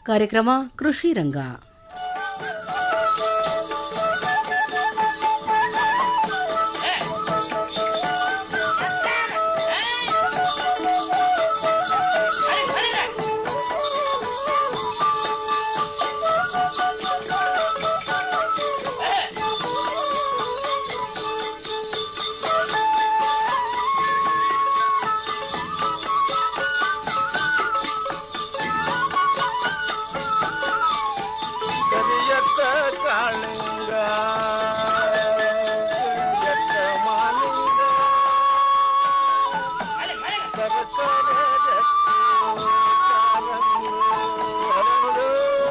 ಕಾರ್ಯಕ್ರಮ ಕೃಷಿ ರಂಗ ಕರಿಯತ್ತ ಕಾಳಿಂಗ ಕರಿಯತ್ತ ಮಾಲಿಂಗ ಸರಸರ ರಕ್ತಿ ಕಾರಂಗಿ ಹರಳು.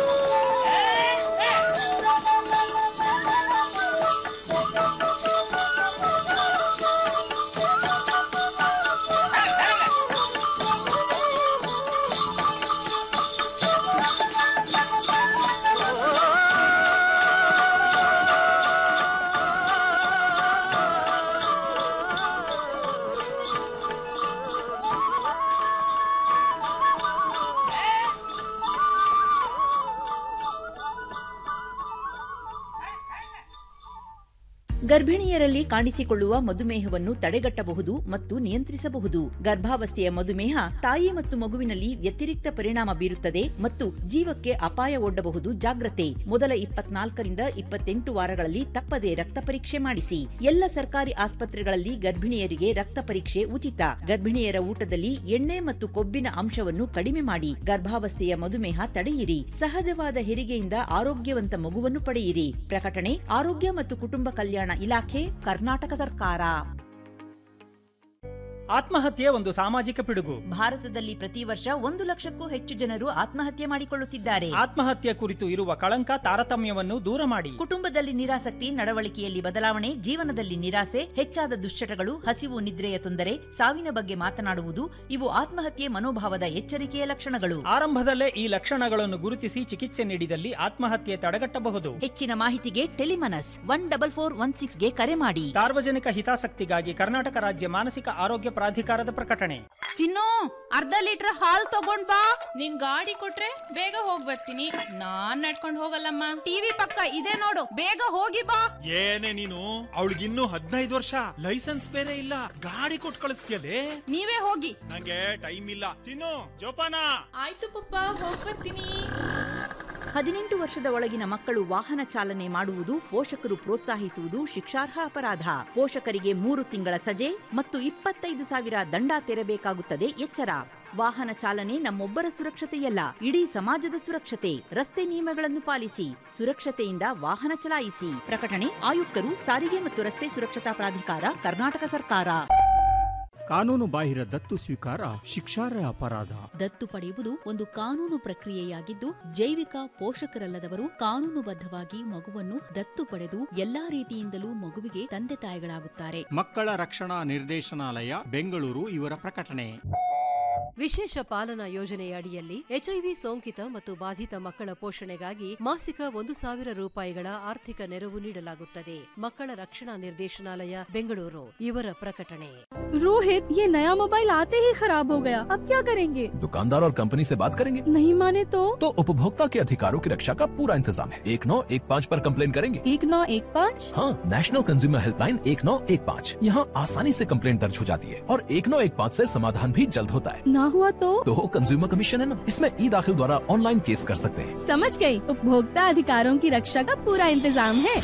ಗರ್ಭಿಣಿಯರಲ್ಲಿ ಕಾಣಿಸಿಕೊಳ್ಳುವ ಮಧುಮೇಹವನ್ನು ತಡೆಗಟ್ಟಬಹುದು ಮತ್ತು ನಿಯಂತ್ರಿಸಬಹುದು ಗರ್ಭಾವಸ್ಥೆಯ ಮಧುಮೇಹ ತಾಯಿ ಮತ್ತು ಮಗುವಿನಲ್ಲಿ ವ್ಯತಿರಿಕ್ತ ಪರಿಣಾಮ ಬೀರುತ್ತದೆ ಮತ್ತು ಜೀವಕ್ಕೆ ಅಪಾಯ ಒಡ್ಡಬಹುದು ಜಾಗ್ರತೆ ಮೊದಲ ಇಪ್ಪತ್ನಾಲ್ಕರಿಂದ ಇಪ್ಪತ್ತೆಂಟು ವಾರಗಳಲ್ಲಿ ತಪ್ಪದೆ ರಕ್ತ ಪರೀಕ್ಷೆ ಮಾಡಿಸಿ ಎಲ್ಲ ಸರ್ಕಾರಿ ಆಸ್ಪತ್ರೆಗಳಲ್ಲಿ ಗರ್ಭಿಣಿಯರಿಗೆ ರಕ್ತ ಪರೀಕ್ಷೆ ಉಚಿತ ಗರ್ಭಿಣಿಯರ ಊಟದಲ್ಲಿ ಎಣ್ಣೆ ಮತ್ತು ಕೊಬ್ಬಿನ ಅಂಶವನ್ನು ಕಡಿಮೆ ಮಾಡಿ ಗರ್ಭಾವಸ್ಥೆಯ ಮಧುಮೇಹ ತಡೆಯಿರಿ ಸಹಜವಾದ ಹೆರಿಗೆಯಿಂದ ಆರೋಗ್ಯವಂತ ಮಗುವನ್ನು ಪಡೆಯಿರಿ ಪ್ರಕಟಣೆ ಆರೋಗ್ಯ ಮತ್ತು ಕುಟುಂಬ ಕಲ್ಯಾಣ ಇಲಾಖೆ ಕರ್ನಾಟಕ ಸರ್ಕಾರ ಆತ್ಮಹತ್ಯೆ ಒಂದು ಸಾಮಾಜಿಕ ಪಿಡುಗು ಭಾರತದಲ್ಲಿ ಪ್ರತಿ ವರ್ಷ ಒಂದು ಲಕ್ಷಕ್ಕೂ ಹೆಚ್ಚು ಜನರು ಆತ್ಮಹತ್ಯೆ ಮಾಡಿಕೊಳ್ಳುತ್ತಿದ್ದಾರೆ ಆತ್ಮಹತ್ಯೆ ಕುರಿತು ಇರುವ ಕಳಂಕ ತಾರತಮ್ಯವನ್ನು ದೂರ ಮಾಡಿ ಕುಟುಂಬದಲ್ಲಿ ನಿರಾಸಕ್ತಿ ನಡವಳಿಕೆಯಲ್ಲಿ ಬದಲಾವಣೆ ಜೀವನದಲ್ಲಿ ನಿರಾಸೆ ಹೆಚ್ಚಾದ ದುಶ್ಚಟಗಳು ಹಸಿವು ನಿದ್ರೆಯ ತೊಂದರೆ ಸಾವಿನ ಬಗ್ಗೆ ಮಾತನಾಡುವುದು ಇವು ಆತ್ಮಹತ್ಯೆ ಮನೋಭಾವದ ಎಚ್ಚರಿಕೆಯ ಲಕ್ಷಣಗಳು ಆರಂಭದಲ್ಲೇ ಈ ಲಕ್ಷಣಗಳನ್ನು ಗುರುತಿಸಿ ಚಿಕಿತ್ಸೆ ನೀಡಿದಲ್ಲಿ ಆತ್ಮಹತ್ಯೆ ತಡೆಗಟ್ಟಬಹುದು ಹೆಚ್ಚಿನ ಮಾಹಿತಿಗೆ Telemanas one double four one ಸಿಕ್ಸ್ಗೆ ಕರೆ ಮಾಡಿ ಸಾರ್ವಜನಿಕ ಹಿತಾಸಕ್ತಿಗಾಗಿ ಕರ್ನಾಟಕ ರಾಜ್ಯ ಮಾನಸಿಕ ಆರೋಗ್ಯ ಪ್ರಾಧಿಕಾರದ ಪ್ರಕಟಣೆ ಚಿನ್ನು ಅರ್ಧ ಲೀಟರ್ ಹಾಲ್ ತಗೊಂಡ್ ಬಾ ನಿನ್ ಗಾಡಿ ಕೊಟ್ರೆ ಬೇಗ ಹೋಗ್ ಬರ್ತೀನಿ ನಾನ್ ನಡ್ಕೊಂಡ್ ಹೋಗಲ್ಲಮ್ಮ ಟಿವಿ ಪಕ್ಕ ಇದೆ ನೋಡು ಬೇಗ ಹೋಗಿ ಬಾ ಏನೇ ನೀನು ಅವಳಿಗಿನ್ನೂ ಹದಿನೈದು ವರ್ಷ ಲೈಸೆನ್ಸ್ ಬೇರೆ ಇಲ್ಲ ಗಾಡಿ ಕೊಟ್ಟು ಕಳಿಸ್ತೀಯಲೇ ನೀವೇ ಹೋಗಿ ನಂಗೆ ಟೈಮ್ ಇಲ್ಲ ತಿನ್ನು ಜೋಪಾನ ಆಯ್ತು ಪಪ್ಪ ಹೋಗ್ ಬರ್ತೀನಿ ಹದಿನೆಂಟು ವರ್ಷದ ಒಳಗಿನ ಮಕ್ಕಳು ವಾಹನ ಚಾಲನೆ ಮಾಡುವುದು ಪೋಷಕರು ಪ್ರೋತ್ಸಾಹಿಸುವುದು ಶಿಕ್ಷಾರ್ಹ ಅಪರಾಧ ಪೋಷಕರಿಗೆ ಮೂರು ತಿಂಗಳ ಸಜೆ ಮತ್ತು ಇಪ್ಪತ್ತೈದು ಸಾವಿರ ದಂಡ ತೆರಬೇಕಾಗುತ್ತದೆ ಎಚ್ಚರ ವಾಹನ ಚಾಲನೆ ನಮ್ಮೊಬ್ಬರ ಸುರಕ್ಷತೆಯಲ್ಲ ಇಡೀ ಸಮಾಜದ ಸುರಕ್ಷತೆ ರಸ್ತೆ ನಿಯಮಗಳನ್ನು ಪಾಲಿಸಿ ಸುರಕ್ಷತೆಯಿಂದ ವಾಹನ ಚಲಾಯಿಸಿ ಪ್ರಕಟಣೆ ಆಯುಕ್ತರು ಸಾರಿಗೆ ಮತ್ತು ರಸ್ತೆ ಸುರಕ್ಷತಾ ಪ್ರಾಧಿಕಾರ ಕರ್ನಾಟಕ ಸರ್ಕಾರ ಕಾನೂನು ಬಾಹಿರ ದತ್ತು ಸ್ವೀಕಾರ ಶಿಕ್ಷಾರ್ಹ ಅಪರಾಧ ದತ್ತು ಪಡೆಯುವುದು ಒಂದು ಕಾನೂನು ಪ್ರಕ್ರಿಯೆಯಾಗಿದ್ದು ಜೈವಿಕ ಪೋಷಕರಲ್ಲದವರು ಕಾನೂನುಬದ್ಧವಾಗಿ ಮಗುವನ್ನು ದತ್ತು ಪಡೆದು ಎಲ್ಲಾ ರೀತಿಯಿಂದಲೂ ಮಗುವಿಗೆ ತಂದೆ ತಾಯಿಗಳಾಗುತ್ತಾರೆ ಮಕ್ಕಳ ರಕ್ಷಣಾ ನಿರ್ದೇಶನಾಲಯ ಬೆಂಗಳೂರು ಇವರ ಪ್ರಕಟಣೆ ವಿಶೇಷ ಪಾಲನಾ ಯೋಜನೆಯ ಅಡಿಯಲ್ಲಿ ಎಚ್ಐವಿ ಸೋಂಕಿತ ಮತ್ತು ಬಾಧಿತ ಮಕ್ಕಳ ಪೋಷಣೆಗಾಗಿ ಮಾಸಿಕ ಒಂದು ಸಾವಿರ ರೂಪಾಯಿಗಳ ಆರ್ಥಿಕ ನೆರವು ನೀಡಲಾಗುತ್ತದೆ ಮಕ್ಕಳ ರಕ್ಷಣಾ ನಿರ್ದೇಶನಾಲಯ ಬೆಂಗಳೂರು ಇವರ ಪ್ರಕಟಣೆ रोहित ये नया मोबाइल आते ही खराब हो गया अब क्या करेंगे दुकानदार और कंपनी से बात करेंगे नहीं माने तो तो उपभोक्ता के अधिकारों की रक्षा का पूरा इंतजाम है एक नौ एक पाँच पर कंप्लेन करेंगे एक नौ एक पाँच हाँ नेशनल कंज्यूमर हेल्पलाइन एक नौ एक पाँच यहाँ आसानी से कंप्लेन दर्ज हो जाती है और एक नौ एक पाँच ऐसी समाधान भी जल्द होता है ना हुआ तो तो कंज्यूमर कमीशन है ना इसमें ई दाखिल द्वारा ऑनलाइन केस कर सकते हैं समझ गई उपभोक्ता अधिकारों की रक्षा का पूरा इंतजाम है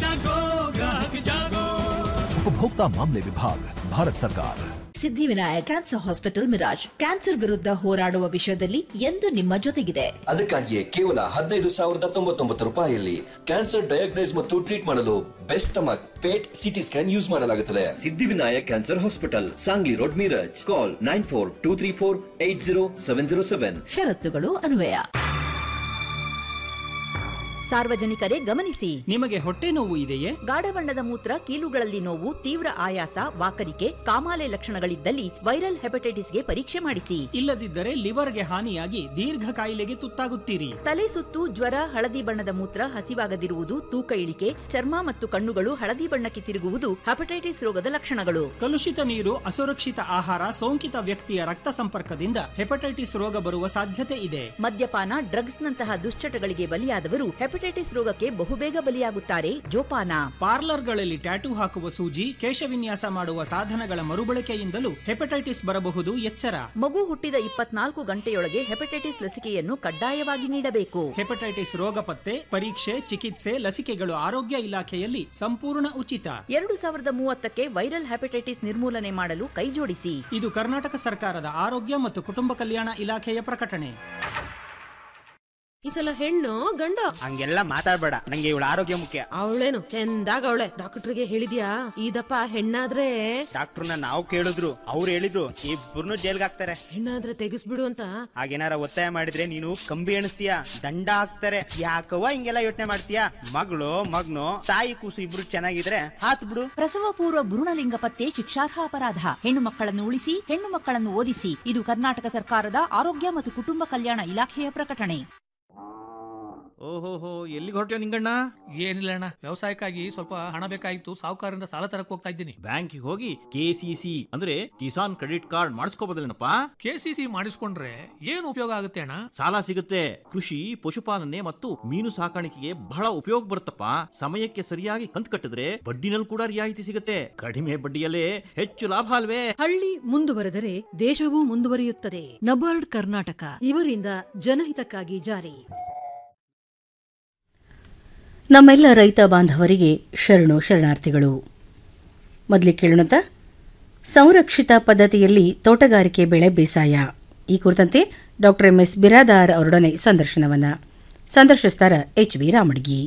उपभोक्ता मामले विभाग भारत सरकार Siddhivinayak cancer hospital Miraj cancer ವಿರುದ್ಧ ಹೋರಾಡುವ ವಿಷಯದಲ್ಲಿ ಎಂದು ನಿಮ್ಮ ಜೊತೆಗಿದೆ ಅದಕ್ಕಾಗಿಯೇ ಕೇವಲ ಹದಿನೈದು ಸಾವಿರದ ತೊಂಬತ್ತೊಂಬತ್ತು ರೂಪಾಯಿಯಲ್ಲಿ ಕ್ಯಾನ್ಸರ್ ಡಯಾಗ್ನೈಸ್ ಮತ್ತು ಟ್ರೀಟ್ ಮಾಡಲು best stomach PET CT scan use ಮಾಡಲಾಗುತ್ತದೆ Siddhivinayak cancer hospital Sangli road Miraj call nine four two three four eight zero seven zero seven ಷರತ್ತುಗಳು ಅನ್ವಯ ಸಾರ್ವಜನಿಕರೇ ಗಮನಿಸಿ ನಿಮಗೆ ಹೊಟ್ಟೆ ನೋವು ಇದೆಯೇ ಗಾಢ ಬಣ್ಣದ ಮೂತ್ರ ಕೀಲುಗಳಲ್ಲಿ ನೋವು ತೀವ್ರ ಆಯಾಸ ವಾಕರಿಕೆ ಕಾಮಾಲೆ ಲಕ್ಷಣಗಳಿದ್ದಲ್ಲಿ ವೈರಲ್ ಹೆಪಟೈಟಿಸ್ಗೆ ಪರೀಕ್ಷೆ ಮಾಡಿಸಿ ಇಲ್ಲದಿದ್ದರೆ ಲಿವರ್ಗೆ ಹಾನಿಯಾಗಿ ದೀರ್ಘ ಕಾಯಿಲೆಗೆ ತುತ್ತಾಗುತ್ತೀರಿ ತಲೆ ಸುತ್ತು ಜ್ವರ ಹಳದಿ ಬಣ್ಣದ ಮೂತ್ರ ಹಸಿವಾಗದಿರುವುದು ತೂಕ ಇಳಿಕೆ ಚರ್ಮ ಮತ್ತು ಕಣ್ಣುಗಳು ಹಳದಿ ಬಣ್ಣಕ್ಕೆ ತಿರುಗುವುದು ಹೆಪಟೈಟಿಸ್ ರೋಗದ ಲಕ್ಷಣಗಳು ಕಲುಷಿತ ನೀರು ಅಸುರಕ್ಷಿತ ಆಹಾರ ಸೋಂಕಿತ ವ್ಯಕ್ತಿಯ ರಕ್ತ ಸಂಪರ್ಕದಿಂದ ಹೆಪಟೈಟಿಸ್ ರೋಗ ಬರುವ ಸಾಧ್ಯತೆ ಇದೆ ಮದ್ಯಪಾನ ಡ್ರಗ್ಸ್ ನಂತಹ ದುಶ್ಚಟಗಳಿಗೆ ಬಲಿಯಾದವರು ಹೆಪಟೈಟಿಸ್ ರೋಗಕ್ಕೆ ಬಹುಬೇಗ ಬಲಿಯಾಗುತ್ತಾರೆ ಜೋಪಾನ ಪಾರ್ಲರ್ಗಳಲ್ಲಿ ಟ್ಯಾಟೂ ಹಾಕುವ ಸೂಜಿ ಕೇಶವಿನ್ಯಾಸ ಮಾಡುವ ಸಾಧನಗಳ ಮರುಬಳಕೆಯಿಂದಲೂ ಹೆಪಟೈಟಿಸ್ ಬರಬಹುದು ಎಚ್ಚರ ಮಗು ಹುಟ್ಟಿದ ಇಪ್ಪತ್ನಾಲ್ಕು ಗಂಟೆಯೊಳಗೆ ಹೆಪಟೈಟಿಸ್ ಲಸಿಕೆಯನ್ನು ಕಡ್ಡಾಯವಾಗಿ ನೀಡಬೇಕು ಹೆಪಟೈಟಿಸ್ ರೋಗ ಪತ್ತೆ ಪರೀಕ್ಷೆ ಚಿಕಿತ್ಸೆ ಲಸಿಕೆಗಳು ಆರೋಗ್ಯ ಇಲಾಖೆಯಲ್ಲಿ ಸಂಪೂರ್ಣ ಉಚಿತ ಎರಡು ಸಾವಿರದ ಮೂವತ್ತಕ್ಕೆ ವೈರಲ್ ಹೆಪಟೈಟಿಸ್ ನಿರ್ಮೂಲನೆ ಮಾಡಲು ಕೈಜೋಡಿಸಿ ಇದು ಕರ್ನಾಟಕ ಸರ್ಕಾರದ ಆರೋಗ್ಯ ಮತ್ತು ಕುಟುಂಬ ಕಲ್ಯಾಣ ಇಲಾಖೆಯ ಪ್ರಕಟಣೆ ಈ ಸಲ ಹೆಣ್ಣು ಗಂಡ ಹಂಗೆಲ್ಲ ಮಾತಾಡ್ಬೇಡ ನಂಗೆ ಇವಳ ಆರೋಗ್ಯ ಮುಖ್ಯ ಅವಳೇನು ಚಂದಾಗ ಅವಳೆ ಡಾಕ್ಟರ್ಗೆ ಹೇಳಿದ್ಯಾ ಇದಪ್ಪ ಹೆಣ್ಣಾದ್ರೆ ಡಾಕ್ಟರ್ನ ನಾವು ಕೇಳಿದ್ರು ಅವ್ರು ಹೇಳಿದ್ರು ಇಬ್ಬರನ್ನು ಜೈಲ್ಗೆ ಹಾಕ್ತಾರೆ ಹೆಣ್ಣಾದ್ರೆ ತೆಗಿಸ್ಬಿಡು ಅಂತ ಹಾಗೇನಾರ ಒತ್ತಾಯ ಮಾಡಿದ್ರೆ ನೀನು ಕಂಬಿ ಎಣಿಸ್ತೀಯ ದಂಡ ಹಾಕ್ತಾರೆ ಯಾಕವ್ವ ಹಿಂಗೆಲ್ಲ ಯೋಚನೆ ಮಾಡ್ತೀಯ ಮಗಳು ಮಗ್ನು ತಾಯಿ ಕೂಸು ಇಬ್ರು ಚೆನ್ನಾಗಿದ್ರೆ ಹಾತ್ ಬಿಡು ಪ್ರಸವ ಪೂರ್ವ ಭ್ರೂಣಲಿಂಗ ಪತ್ತೆ ಶಿಕ್ಷಾರ್ಹ ಅಪರಾಧ ಹೆಣ್ಣು ಮಕ್ಕಳನ್ನು ಉಳಿಸಿ ಹೆಣ್ಣು ಮಕ್ಕಳನ್ನು ಓದಿಸಿ ಇದು ಕರ್ನಾಟಕ ಸರ್ಕಾರದ ಆರೋಗ್ಯ ಮತ್ತು ಕುಟುಂಬ ಕಲ್ಯಾಣ ಇಲಾಖೆಯ ಪ್ರಕಟಣೆ ಓಹೋಹೋ ಎಲ್ಲಿಗೆ ಹೊರಟ್ಯೋ ನಿಂಗಣ್ಣ ಏನಿಲ್ಲ ಅಣ್ಣ ವ್ಯವಸಾಯಕ್ಕಾಗಿ ಸ್ವಲ್ಪ ಹಣ ಬೇಕಾಗಿತ್ತು ಸಾಹುಕಾರರಿಂದ ಸಾಲ ತರಕ್ ಹೋಗ್ತಾ ಇದ್ದೀನಿ ಬ್ಯಾಂಕಿಗೆ ಹೋಗಿ ಕೆ ಸಿ ಸಿ ಅಂದ್ರೆ ಕಿಸಾನ್ ಕ್ರೆಡಿಟ್ ಕಾರ್ಡ್ ಮಾಡಿಸ್ಕೋಬೋದಲ್ಲೇನಪ್ಪ ಕೆ ಸಿ ಸಿ ಮಾಡಿಸ್ಕೊಂಡ್ರೆ ಏನು ಉಪಯೋಗ ಆಗುತ್ತೆ ಅಣ್ಣ ಸಾಲ ಸಿಗುತ್ತೆ ಕೃಷಿ ಪಶುಪಾಲನೆ ಮತ್ತು ಮೀನು ಸಾಕಾಣಿಕೆಗೆ ಬಹಳ ಉಪಯೋಗ ಬರುತ್ತಪ್ಪ ಸಮಯಕ್ಕೆ ಸರಿಯಾಗಿ ಕಂತು ಕಟ್ಟಿದ್ರೆ ಬಡ್ಡಿನಲ್ಲಿ ಕೂಡ ರಿಯಾಯಿತಿ ಸಿಗುತ್ತೆ ಕಡಿಮೆ ಬಡ್ಡಿಯಲ್ಲೇ ಹೆಚ್ಚು ಲಾಭ ಅಲ್ವೇ ಹಳ್ಳಿ ಮುಂದುವರೆದರೆ ದೇಶವೂ ಮುಂದುವರಿಯುತ್ತದೆ ನಬಾರ್ಡ್ ಕರ್ನಾಟಕ ಇವರಿಂದ ಜನಹಿತಕ್ಕಾಗಿ ಜಾರಿ ನಮ್ಮೆಲ್ಲ ರೈತ ಬಾಂಧವರಿಗೆ ಶರಣು ಶರಣಾರ್ಥಿಗಳು ಮೊದಲಿಗೆ ಕೇಳೋಣಂತ ಸಂರಕ್ಷಿತ ಪದ್ಧತಿಯಲ್ಲಿ ತೋಟಗಾರಿಕೆ ಬೆಳೆ ಬೇಸಾಯ ಈ ಕುರಿತಂತೆ ಡಾಕ್ಟರ್ ಎಂ ಎಸ್ ಬಿರಾದಾರ್ ಅವರೊಡನೆ ಸಂದರ್ಶನವನ್ನ ಸಂದರ್ಶಿಸ್ತಾರ ಎಚ್ ವಿ ರಾಮಡ್ಗಿ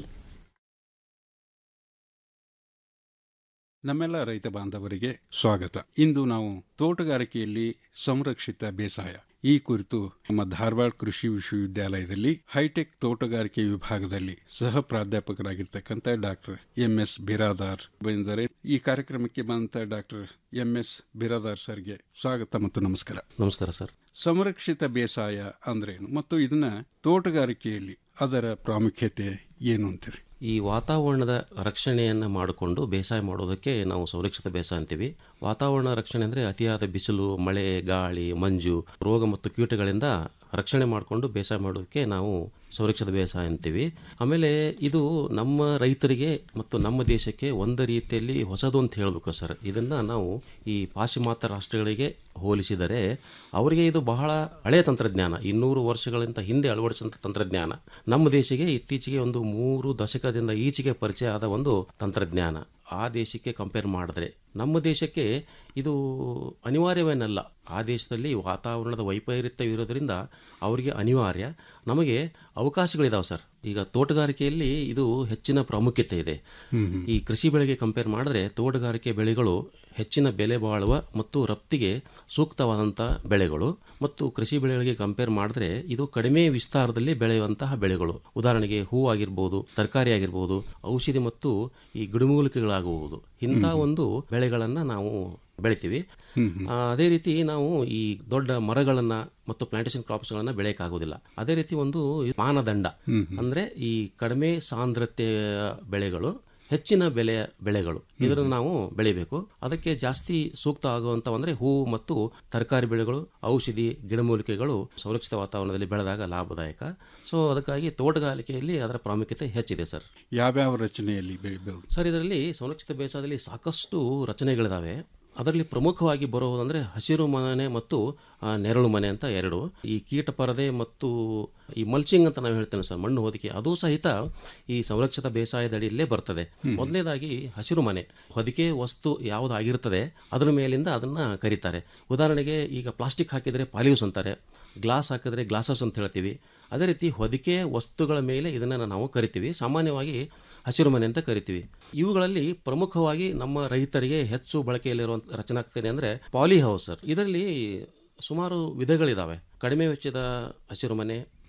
ನಮ್ಮೆಲ್ಲ ರೈತ ಬಾಂಧವರಿಗೆ ಸ್ವಾಗತ ಇಂದು ನಾವು ತೋಟಗಾರಿಕೆಯಲ್ಲಿ ಸಂರಕ್ಷಿತ ಬೇಸಾಯ ಈ ಕುರಿತು ನಮ್ಮ ಧಾರವಾಡ ಕೃಷಿ ವಿಶ್ವವಿದ್ಯಾಲಯದಲ್ಲಿ ಹೈಟೆಕ್ ತೋಟಗಾರಿಕೆ ವಿಭಾಗದಲ್ಲಿ ಸಹ ಪ್ರಾಧ್ಯಾಪಕರಾಗಿರ್ತಕ್ಕಂಥ ಡಾಕ್ಟರ್ ಎಂ ಎಸ್ ಬಿರಾದಾರ್ ಬಂದರೆ ಈ ಕಾರ್ಯಕ್ರಮಕ್ಕೆ ಬಂದಂತ ಡಾಕ್ಟರ್ ಎಂ ಎಸ್ ಬಿರಾದಾರ್ ಸರ್ಗೆ ಸ್ವಾಗತ ಮತ್ತು ನಮಸ್ಕಾರ ನಮಸ್ಕಾರ ಸರ್ ಸಂರಕ್ಷಿತ ಬೇಸಾಯ ಅಂದ್ರೇನು ಮತ್ತು ಇದನ್ನ ತೋಟಗಾರಿಕೆಯಲ್ಲಿ ಅದರ ಪ್ರಾಮುಖ್ಯತೆ ಏನು ಅಂತೀರಿ ಈ ವಾತಾವರಣದ ರಕ್ಷಣೆಯನ್ನು ಮಾಡಿಕೊಂಡು ಬೇಸಾಯ ಮಾಡೋದಕ್ಕೆ ನಾವು ಸಂರಕ್ಷಿತ ಬೇಸಾಯ ಅಂತೀವಿ ವಾತಾವರಣ ರಕ್ಷಣೆ ಅಂದರೆ ಅತಿಯಾದ ಬಿಸಿಲು ಮಳೆ ಗಾಳಿ ಮಂಜು ರೋಗ ಮತ್ತು ಕೀಟಗಳಿಂದ ರಕ್ಷಣೆ ಮಾಡಿಕೊಂಡು ಬೇಸಾಯ ಮಾಡೋದಕ್ಕೆ ನಾವು ಸಂರಕ್ಷಿತ ಬೇಸಾಯ ಅಂತೀವಿ ಆಮೇಲೆ ಇದು ನಮ್ಮ ರೈತರಿಗೆ ಮತ್ತು ನಮ್ಮ ದೇಶಕ್ಕೆ ಒಂದು ರೀತಿಯಲ್ಲಿ ಹೊಸದು ಅಂತ ಹೇಳಬೇಕು ಸರ್ ಇದನ್ನು ನಾವು ಈ ಪಾಶ್ಚಿಮಾತ್ಯ ರಾಷ್ಟ್ರಗಳಿಗೆ ಹೋಲಿಸಿದರೆ ಅವರಿಗೆ ಇದು ಬಹಳ ಹಳೆಯ ತಂತ್ರಜ್ಞಾನ ಇನ್ನೂರು ವರ್ಷಗಳಿಂದ ಹಿಂದೆ ಅಳವಡಿಸಿದಂಥ ತಂತ್ರಜ್ಞಾನ ನಮ್ಮ ದೇಶಕ್ಕೆ ಇತ್ತೀಚೆಗೆ ಒಂದು ಮೂರು ದಶಕದಿಂದ ಈಚೆಗೆ ಪರಿಚಯ ಆದ ಒಂದು ತಂತ್ರಜ್ಞಾನ ಆ ದೇಶಕ್ಕೆ ಕಂಪೇರ್ ಮಾಡಿದ್ರೆ ನಮ್ಮ ದೇಶಕ್ಕೆ ಇದು ಅನಿವಾರ್ಯವೇನಲ್ಲ ಆ ದೇಶದಲ್ಲಿ ವಾತಾವರಣದ ವೈಪರೀತ್ಯ ಇರೋದ್ರಿಂದ ಅವರಿಗೆ ಅನಿವಾರ್ಯ ನಮಗೆ ಅವಕಾಶಗಳಿದಾವೆ ಸರ್ ಈಗ ತೋಟಗಾರಿಕೆಯಲ್ಲಿ ಇದು ಹೆಚ್ಚಿನ ಪ್ರಾಮುಖ್ಯತೆ ಇದೆ ಈ ಕೃಷಿ ಬೆಳೆಗೆ ಕಂಪೇರ್ ಮಾಡಿದ್ರೆ ತೋಟಗಾರಿಕೆ ಬೆಳೆಗಳು ಹೆಚ್ಚಿನ ಬೆಲೆ ಬಾಳುವ ಮತ್ತು ರಫ್ತಿಗೆ ಸೂಕ್ತವಾದಂಥ ಬೆಳೆಗಳು ಮತ್ತು ಕೃಷಿ ಬೆಳೆಗಳಿಗೆ ಕಂಪೇರ್ ಮಾಡಿದ್ರೆ ಇದು ಕಡಿಮೆ ವಿಸ್ತಾರದಲ್ಲಿ ಬೆಳೆಯುವಂತಹ ಬೆಳೆಗಳು ಉದಾಹರಣೆಗೆ ಹೂ ಆಗಿರ್ಬೋದು ತರಕಾರಿ ಆಗಿರ್ಬೋದು ಔಷಧಿ ಮತ್ತು ಈ ಗಿಡಮೂಲಿಕೆಗಳಾಗಬಹುದು ಇಂಥ ಒಂದು ಬೆಳೆಗಳನ್ನು ನಾವು ಬೆಳಿತೀವಿ ಆ, ಅದೇ ರೀತಿ ನಾವು ಈ ದೊಡ್ಡ ಮರಗಳನ್ನು ಮತ್ತು ಪ್ಲಾಂಟೇಶನ್ ಕ್ರಾಪ್ಸ್ಗಳನ್ನು ಬೆಳೆಯೋಕ್ಕಾಗೋದಿಲ್ಲ ಅದೇ ರೀತಿ ಒಂದು ಮಾನದಂಡ ಅಂದರೆ ಈ ಕಡಿಮೆ ಸಾಂದ್ರತೆಯ ಬೆಳೆಗಳು ಹೆಚ್ಚಿನ ಬೆಲೆಯ ಬೆಳೆಗಳು ಇದನ್ನು ನಾವು ಬೆಳಿಬೇಕು ಅದಕ್ಕೆ ಜಾಸ್ತಿ ಸೂಕ್ತ ಆಗುವಂಥ ಅಂದರೆ ಹೂವು ಮತ್ತು ತರಕಾರಿ ಬೆಳೆಗಳು ಔಷಧಿ ಗಿಡಮೂಲಿಕೆಗಳು ಸಂರಕ್ಷಿತ ವಾತಾವರಣದಲ್ಲಿ ಬೆಳೆದಾಗ ಲಾಭದಾಯಕ ಸೊ ಅದಕ್ಕಾಗಿ ತೋಟಗಾರಿಕೆಯಲ್ಲಿ ಅದರ ಪ್ರಾಮುಖ್ಯತೆ ಹೆಚ್ಚಿದೆ ಸರ್ ಯಾವ್ಯಾವ ರಚನೆಯಲ್ಲಿ ಬೆಳಿಬಹುದು ಸರ್ ಇದರಲ್ಲಿ ಸಂರಕ್ಷಿತ ಬೇಸಾಯದಲ್ಲಿ ಸಾಕಷ್ಟು ರಚನೆಗಳಿದಾವೆ ಅದರಲ್ಲಿ ಪ್ರಮುಖವಾಗಿ ಬರುವುದಂದರೆ ಹಸಿರು ಮನೆ ಮತ್ತು ಆ, ನೆರಳು ಮನೆ ಅಂತ ಎರಡು ಈ ಕೀಟ ಪರದೆ ಮತ್ತು ಈ ಮಲ್ಚಿಂಗ್ ಅಂತ ನಾವು ಹೇಳ್ತೇವೆ ಸರ್ ಮಣ್ಣು ಹೊದಿಕೆ ಅದು ಸಹಿತ ಈ ಸಂರಕ್ಷಿತ ಬೇಸಾಯದ ಅಡಿಯಲ್ಲೇ ಬರ್ತದೆ ಮೊದಲನೇದಾಗಿ ಹಸಿರು ಮನೆ ಹೊದಿಕೆ ವಸ್ತು ಯಾವುದಾಗಿರ್ತದೆ ಅದರ ಮೇಲಿಂದ ಅದನ್ನು ಕರೀತಾರೆ ಉದಾಹರಣೆಗೆ ಈಗ ಪ್ಲಾಸ್ಟಿಕ್ ಹಾಕಿದರೆ ಪಾಲಿಯೂಸ್ ಅಂತಾರೆ ಗ್ಲಾಸ್ ಹಾಕಿದ್ರೆ ಗ್ಲಾಸಸ್ ಅಂತ ಹೇಳ್ತೀವಿ ಅದೇ ರೀತಿ ಹೊದಿಕೆ ವಸ್ತುಗಳ ಮೇಲೆ ಇದನ್ನು ನಾವು ಕರಿತೀವಿ ಸಾಮಾನ್ಯವಾಗಿ ಹಸಿರು ಮನೆ ಅಂತ ಕರಿತೀವಿ ಇವುಗಳಲ್ಲಿ ಪ್ರಮುಖವಾಗಿ ನಮ್ಮ ರೈತರಿಗೆ ಹೆಚ್ಚು ಬಳಕೆಯಲ್ಲಿರುವಂಥ ರಚನೆ ಆಗ್ತದೆ ಅಂದರೆ ಪಾಲಿ ಹೌಸ್ ಸರ್ ಇದರಲ್ಲಿ ಸುಮಾರು ವಿಧಗಳಿದ್ದಾವೆ ಕಡಿಮೆ ವೆಚ್ಚದ ಹಸಿರು ಮನೆ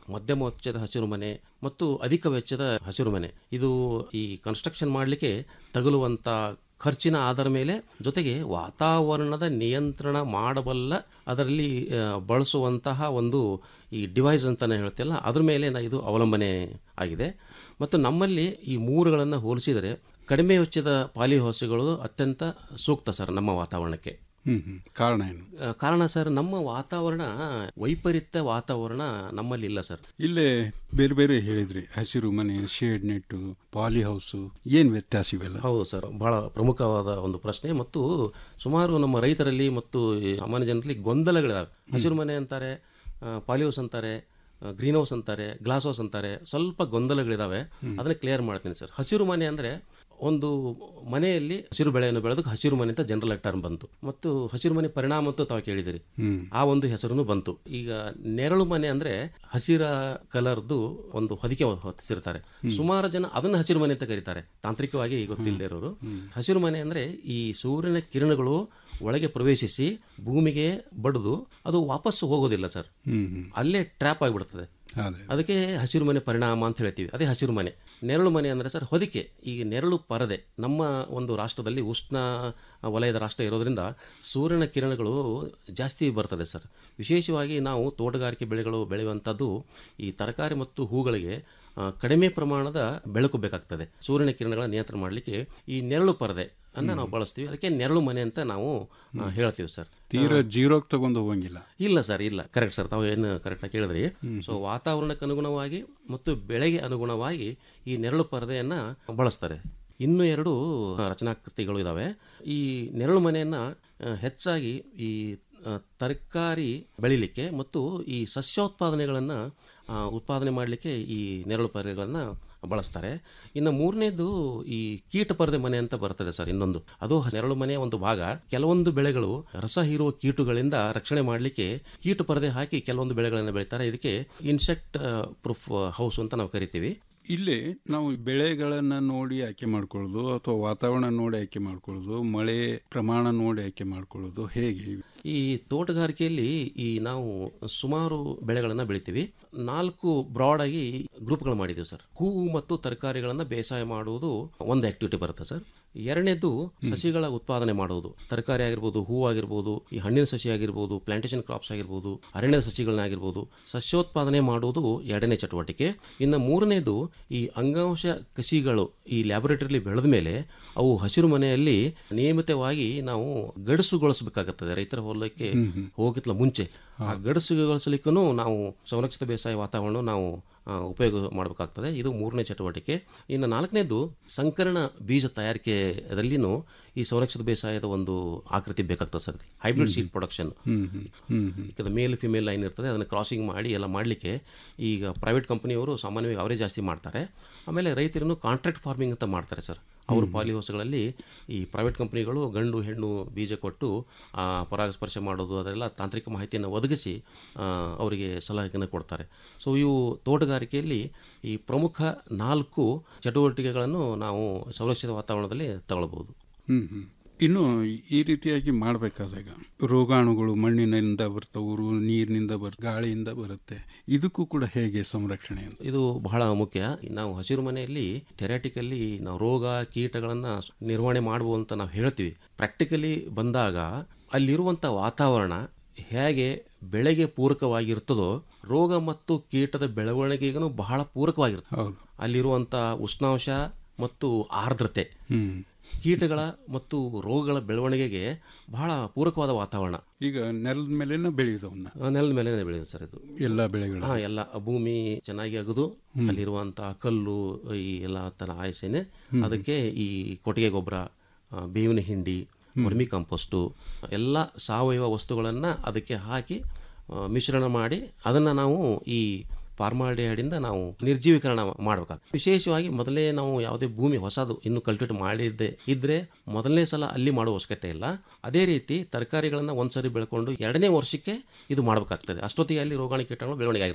ಮಧ್ಯಮ ವೆಚ್ಚದ ಹಸಿರು ಮನೆ ಮತ್ತು ಅಧಿಕ ವೆಚ್ಚದ ಹಸಿರು ಮನೆ ಇದು ಈ ಕನ್ಸ್ಟ್ರಕ್ಷನ್ ಮಾಡಲಿಕ್ಕೆ ತಗುಲುವಂಥ ಖರ್ಚಿನ ಆಧಾರ ಮೇಲೆ ಜೊತೆಗೆ ವಾತಾವರಣದ ನಿಯಂತ್ರಣ ಮಾಡಬಲ್ಲ ಅದರಲ್ಲಿ ಆ, ಬಳಸುವಂತಹ ಒಂದು ಈ ಡಿವೈಸ್ ಅಂತಲೇ ಹೇಳ್ತೀವಲ್ಲ ಅದ್ರ ಮೇಲೆ ನ- ಇದು ಅವಲಂಬನೆ ಆಗಿದೆ ಮತ್ತು ನಮ್ಮಲ್ಲಿ ಈ ಮೂರುಗಳನ್ನು ಹೋಲಿಸಿದರೆ ಕಡಿಮೆ ವೆಚ್ಚದ ಪಾಲಿ ಹೌಸ್ಗಳು ಅತ್ಯಂತ ಸೂಕ್ತ ಸರ್ ನಮ್ಮ ವಾತಾವರಣಕ್ಕೆ ಹ್ಮ್ ಹ್ಮ್ ಕಾರಣ ಏನು ಆ, ಕಾರಣ ಸರ್ ನಮ್ಮ ವಾತಾವರಣ ವೈಪರೀತ್ಯ ವಾತಾವರಣ ನಮ್ಮಲ್ಲಿ ಇಲ್ಲ ಸರ್ ಇಲ್ಲೇ ಬೇರೆ ಬೇರೆ ಹೇಳಿದ್ರಿ ಹಸಿರು ಮನೆ ಶೇಡ್ ನೆಟ್ಟು ಪಾಲಿ ಹೌಸು ಏನ್ ವ್ಯತ್ಯಾಸ ಇವೆಲ್ಲ ಹೌದು ಸರ್ ಬಹಳ ಪ್ರಮುಖವಾದ ಒಂದು ಪ್ರಶ್ನೆ ಮತ್ತು ಸುಮಾರು ನಮ್ಮ ರೈತರಲ್ಲಿ ಮತ್ತು ಈ ಸಾಮಾನ್ಯ ಜನರಲ್ಲಿ ಗೊಂದಲಗಳಿದಾವೆ ಹಸಿರು ಮನೆ ಅಂತಾರೆ ಪಾಲಿ ಹೌಸ್ ಅಂತಾರೆ ಗ್ರೀನ್ ಹೌಸ್ ಅಂತಾರೆ ಗ್ಲಾಸ್ ಹೌಸ್ ಅಂತಾರೆ ಸ್ವಲ್ಪ ಗೊಂದಲಗಳಿದಾವೆ ಅದನ್ನ ಕ್ಲಿಯರ್ ಮಾಡ್ತೀನಿ ಸರ್ ಹಸಿರು ಮನೆ ಅಂದ್ರೆ ಒಂದು ಮನೆಯಲ್ಲಿ ಹಸಿರು ಬೆಳೆಯನ್ನು ಬೆಳೆದಕ್ಕೆ ಹಸಿರು ಮನೆ ಅಂತ ಜನರಲ್ ಟರ್ಮ್ ಬಂತು ಮತ್ತು ಹಸಿರು ಮನೆ ಪರಿಣಾಮ ಅಂತ ತಾವು ಕೇಳಿದಿರಿ ಹ್ಮ್ ಆ ಒಂದು ಹೆಸರು ಬಂತು ಈಗ ನೆರಳು ಮನೆ ಅಂದ್ರೆ ಹಸಿರ ಕಲರ್ದು ಒಂದು ಹೊದಿಕೆ ಹೊತ್ತಿಸಿರ್ತಾರೆ ಸುಮಾರು ಜನ ಅದನ್ನ ಹಸಿರು ಮನೆ ಅಂತ ಕರೀತಾರೆ ತಾಂತ್ರಿಕವಾಗಿ ಗೊತ್ತಿಲ್ಲದೆ ಇರೋರು ಹಸಿರು ಮನೆ ಅಂದ್ರೆ ಈ ಸೂರ್ಯನ ಕಿರಣಗಳು ಒಳಗೆ ಪ್ರವೇಶಿಸಿ ಭೂಮಿಗೆ ಬಡಿದು ಅದು ವಾಪಸ್ ಹೋಗೋದಿಲ್ಲ ಸರ್ ಹ್ಮ್ ಹ್ಮ್ ಅಲ್ಲೇ ಟ್ರ್ಯಾಪ್ ಆಗಿಬಿಡ್ತದೆ ಅದೇ ಅದಕ್ಕೆ ಹಸಿರು ಮನೆ ಪರಿಣಾಮ ಅಂತ ಹೇಳ್ತೀವಿ ಅದೇ ಹಸಿರು ಮನೆ ನೆರಳು ಮನೆ ಅಂದರೆ ಸರ್ ಹೊದಿಕೆ ಈ ನೆರಳು ಪರದೆ ನಮ್ಮ ಒಂದು ರಾಷ್ಟ್ರದಲ್ಲಿ ಉಷ್ಣ ವಲಯದ ರಾಷ್ಟ್ರ ಇರೋದ್ರಿಂದ ಸೂರ್ಯನ ಕಿರಣಗಳು ಜಾಸ್ತಿ ಬರ್ತದೆ ಸರ್ ವಿಶೇಷವಾಗಿ ನಾವು ತೋಟಗಾರಿಕೆ ಬೆಳೆಗಳು ಬೆಳೆಯುವಂಥದ್ದು ಈ ತರಕಾರಿ ಮತ್ತು ಹೂಗಳಿಗೆ ಆ, ಕಡಿಮೆ ಪ್ರಮಾಣದ ಬೆಳಕು ಬೇಕಾಗ್ತದೆ ಸೂರ್ಯನ ಕಿರಣಗಳ ನಿಯಂತ್ರಣ ಮಾಡಲಿಕ್ಕೆ ಈ ನೆರಳು ಪರದೆ ಅನ್ನ ನಾವು ಬಳಸ್ತೀವಿ ಅದಕ್ಕೆ ನೆರಳು ಮನೆ ಅಂತ ನಾವು ಆ, ಹೇಳ್ತೀವಿ ಸರ್ ತೀರಾ ಜೀರೋಗೆ ತಗೊಂಡು ಹೋಗಂಗಿಲ್ಲ ಇಲ್ಲ ಸರ್ ಇಲ್ಲ ಕರೆಕ್ಟ್ ಸರ್ ತಾವು ಏನು ಕರೆಕ್ಟಾಗಿ ಕೇಳಿದ್ರಿ ಸೊ ವಾತಾವರಣಕ್ಕೆ ಅನುಗುಣವಾಗಿ ಮತ್ತು ಬೆಳೆಗೆ ಅನುಗುಣವಾಗಿ ಈ ನೆರಳು ಪರದೆಯನ್ನು ಬಳಸ್ತಾರೆ ಇನ್ನು ಎರಡು ರಚನಾಕೃತಿಗಳು ಇದ್ದಾವೆ ಈ ನೆರಳು ಮನೆಯನ್ನು ಹೆಚ್ಚಾಗಿ ಈ ಆ, ತರಕಾರಿ ಬೆಳಿಲಿಕ್ಕೆ ಮತ್ತು ಈ ಸಸ್ಯೋತ್ಪಾದನೆಗಳನ್ನು ಉತ್ಪಾದನೆ ಮಾಡಲಿಕ್ಕೆ ಈ ನೆರಳು ಪರದೆಗಳನ್ನು ಬಳಸ್ತಾರೆ ಇನ್ನು ಮೂರನೇದು ಈ ಕೀಟ ಪರದೆ ಮನೆ ಅಂತ ಬರ್ತದೆ ಸರ್ ಇನ್ನೊಂದು ಅದು ನೆರಳು ಮನೆಯ ಒಂದು ಭಾಗ ಕೆಲವೊಂದು ಬೆಳೆಗಳು ರಸ ಹೀರುವ ಕೀಟಗಳಿಂದ ರಕ್ಷಣೆ ಮಾಡಲಿಕ್ಕೆ ಕೀಟ ಪರದೆ ಹಾಕಿ ಕೆಲವೊಂದು ಬೆಳೆಗಳನ್ನು ಬೆಳೀತಾರೆ ಇದಕ್ಕೆ ಇನ್ಸೆಕ್ಟ್ ಪ್ರೂಫ್ ಹೌಸ್ ಅಂತ ನಾವು ಕರಿತೀವಿ ಇಲ್ಲಿ ನಾವು ಬೆಳೆಗಳನ್ನ ನೋಡಿ ಆಯ್ಕೆ ಮಾಡ್ಕೊಳ್ಳೋದು ಅಥವಾ ವಾತಾವರಣ ನೋಡಿ ಆಯ್ಕೆ ಮಾಡ್ಕೊಳ್ಳೋದು ಮಳೆ ಪ್ರಮಾಣ ನೋಡಿ ಆಯ್ಕೆ ಮಾಡ್ಕೊಳ್ಳೋದು ಹೇಗೆ ಈ ತೋಟಗಾರಿಕೆಯಲ್ಲಿ ಈ ನಾವು ಸುಮಾರು ಬೆಳೆಗಳನ್ನು ಬೆಳಿತೀವಿ ನಾಲ್ಕು ಬ್ರಾಡ್ ಆಗಿ ಗ್ರೂಪ್ಗಳು ಮಾಡಿದ್ದೀವಿ ಸರ್ ಹೂವು ಮತ್ತು ತರಕಾರಿಗಳನ್ನು ಬೇಸಾಯ ಮಾಡುವುದು ಒಂದು ಆಕ್ಟಿವಿಟಿ ಬರುತ್ತೆ ಸರ್ ಎರಡನೇದು ಸಸಿಗಳ ಉತ್ಪಾದನೆ ಮಾಡುವುದು ತರಕಾರಿ ಆಗಿರ್ಬೋದು ಹೂವು ಆಗಿರ್ಬೋದು ಈ ಹಣ್ಣಿನ ಸಸಿ ಆಗಿರ್ಬೋದು ಪ್ಲಾಂಟೇಶನ್ ಕ್ರಾಪ್ಸ್ ಆಗಿರ್ಬೋದು ಅರಣ್ಯದ ಸಸಿಗಳನ್ನಾಗಿರ್ಬೋದು ಸಸ್ಯೋತ್ಪಾದನೆ ಮಾಡುವುದು ಎರಡನೇ ಚಟುವಟಿಕೆ ಇನ್ನು ಮೂರನೇದು ಈ ಅಂಗಾಂಶ ಕಸಿಗಳು ಈ ಲ್ಯಾಬೊರೇಟರಿಲಿ ಬೆಳೆದ ಮೇಲೆ ಅವು ಹಸಿರು ಮನೆಯಲ್ಲಿ ನಿಯಮಿತವಾಗಿ ನಾವು ಗಡಸುಗೊಳಿಸಬೇಕಾಗುತ್ತದೆ ರೈತರ ಹೊಲಕ್ಕೆ ಹೋಗಿತ್ಲ ಮುಂಚೆ ಆ ಗಡಸುಗೊಳಿಸಲಿಕ್ಕೂ ನಾವು ಸಂರಕ್ಷಿತ ಬೇಸಾಯ ವಾತಾವರಣ ನಾವು ಆ, ಉಪಯೋಗ ಮಾಡಬೇಕಾಗ್ತದೆ ಇದು ಮೂರನೇ ಚಟುವಟಿಕೆ ಇನ್ನು ನಾಲ್ಕನೇದು ಸಂಕರಣ ಬೀಜ ತಯಾರಿಕೆಯಲ್ಲಿನೂ ಈ ಸಂರಕ್ಷಿತ ಬೇಸಾಯದ ಒಂದು ಆಕೃತಿ ಬೇಕಾಗ್ತದೆ ಸರ್ ಹೈಬ್ರಿಡ್ ಸೀಡ್ ಪ್ರೊಡಕ್ಷನ್ ಹ್ಮ್ ಹ್ಮ್ ಹ್ಮ್ ಹ್ಮ್ ಈಗ ಮೇಲ್ ಫಿಮೇಲ್ ಲೈನ್ ಇರ್ತದೆ ಅದನ್ನು ಕ್ರಾಸಿಂಗ್ ಮಾಡಿ ಎಲ್ಲ ಮಾಡಲಿಕ್ಕೆ ಈಗ ಪ್ರೈವೇಟ್ ಕಂಪನಿಯವರು ಸಾಮಾನ್ಯವಾಗಿ ಅವರೇ ಜಾಸ್ತಿ ಮಾಡ್ತಾರೆ ಆಮೇಲೆ ರೈತರನ್ನು ಕಾಂಟ್ರಾಕ್ಟ್ ಫಾರ್ಮಿಂಗ್ ಅಂತ ಮಾಡ್ತಾರೆ ಸರ್ ಅವರು ಪಾಲಿ ಹೌಸ್ಗಳಲ್ಲಿ ಈ ಪ್ರೈವೇಟ್ ಕಂಪನಿಗಳು ಗಂಡು ಹೆಣ್ಣು ಬೀಜ ಕೊಟ್ಟು ಆ, ಪರಾಗಸ್ಪರ್ಶ ಮಾಡೋದು ಅದೆಲ್ಲ ತಾಂತ್ರಿಕ ಮಾಹಿತಿಯನ್ನು ಒದಗಿಸಿ ಆ, ಅವರಿಗೆ ಸಲಹೆಯನ್ನು ಕೊಡ್ತಾರೆ ಸೊ ಇವು ತೋಟಗಾರಿಕೆಯಲ್ಲಿ ಈ ಪ್ರಮುಖ ನಾಲ್ಕು ಚಟುವಟಿಕೆಗಳನ್ನು ನಾವು ಸಂರಕ್ಷಿತ ವಾತಾವರಣದಲ್ಲಿ ತಗೊಳ್ಬೋದು ಹ್ಮ್ ಹ್ಮ್ ಇನ್ನು ಈ ರೀತಿಯಾಗಿ ಮಾಡಬೇಕಾದಾಗ ರೋಗಾಣುಗಳು ಮಣ್ಣಿನಿಂದ ಬರ್ತವು ನೀರಿನಿಂದ ಬರ್ ಗಾಳಿಯಿಂದ ಬರುತ್ತೆ ಇದಕ್ಕೂ ಕೂಡ ಹೇಗೆ ಸಂರಕ್ಷಣೆ ಅಂತ ಇದು ಬಹಳ ಮುಖ್ಯ ನಾವು ಹಸಿರು ಮನೆಯಲ್ಲಿ ಥೆರಾಟಿಕಲ್ಲಿ ನಾವು ರೋಗ ಕೀಟಗಳನ್ನು ನಿರ್ವಹಣೆ ಮಾಡ್ಬೋದು ಅಂತ ನಾವು ಹೇಳ್ತೀವಿ ಪ್ರಾಕ್ಟಿಕಲಿ ಬಂದಾಗ ಅಲ್ಲಿರುವಂಥ ವಾತಾವರಣ ಹೇಗೆ ಬೆಳೆಗೆ ಪೂರಕವಾಗಿರ್ತದೋ ರೋಗ ಮತ್ತು ಕೀಟದ ಬೆಳವಣಿಗೆಗೂ ಬಹಳ ಪೂರಕವಾಗಿರುತ್ತೆ ಹೌದು ಅಲ್ಲಿರುವಂಥ ಉಷ್ಣಾಂಶ ಮತ್ತು ಆರ್ದ್ರತೆ ಹ್ಮ್ ಕೀಟಗಳ ಮತ್ತು ರೋಗಗಳ ಬೆಳವಣಿಗೆಗೆ ಬಹಳ ಪೂರಕವಾದ ವಾತಾವರಣ ಈಗ ನೆಲದ ಮೇಲೆನ ಬೆಳೆಯುದವನ್ನ ಆ, ನೆಲದ ಮೇಲೆ ಬೆಳೆಯುತ್ತೆ ಸರ್ ಇದು ಎಲ್ಲ ಬೆಳೆಗಳು ಹಾ ಎಲ್ಲ ಭೂಮಿ ಚೆನ್ನಾಗಿ ಅಗದು ಅಲ್ಲಿರುವಂತಹ ಕಲ್ಲು ಈ ಎಲ್ಲ ತರ ಆಯಸೇನೆ ಅದಕ್ಕೆ ಈ ಕೊಟ್ಟಿಗೆ ಗೊಬ್ಬರ ಆ, ಬೇವಿನ ಹಿಂಡಿ ವರ್ಮಿ ಕಾಂಪೋಸ್ಟು ಎಲ್ಲ ಸಾವಯವ ವಸ್ತುಗಳನ್ನು ಅದಕ್ಕೆ ಹಾಕಿ ಆ, ಮಿಶ್ರಣ ಮಾಡಿ ಅದನ್ನು ನಾವು ಈ ಫಾರ್ಮಾಲ್ಡಿಹೈಡಿಂದ ನಾವು ನಿರ್ಜೀವೀಕರಣ ಮಾಡಬೇಕಾಗ್ತದೆ ವಿಶೇಷವಾಗಿ ಮೊದಲೇ ನಾವು ಯಾವುದೇ ಭೂಮಿ ಹೊಸದು ಇನ್ನು ಕಲ್ಟಿವೇಟ್ ಮಾಡಿದ್ದೆ ಇದ್ರೆ ಮೊದಲನೇ ಸಲ ಅಲ್ಲಿ ಮಾಡುವ ಅವಶ್ಯಕತೆ ಇಲ್ಲ ಅದೇ ರೀತಿ ತರಕಾರಿಗಳನ್ನು ಒಂದ್ಸರಿ ಬೆಳ್ಕೊಂಡು ಎರಡನೇ ವರ್ಷಕ್ಕೆ ಇದು ಮಾಡಬೇಕಾಗ್ತದೆ ಅಷ್ಟೊತ್ತಿಗೆ ಅಲ್ಲಿ ರೋಗಾಣು ಕೀಟಗಳು ಬೆಳವಣಿಗೆ ಆಗಿರ್ತದೆ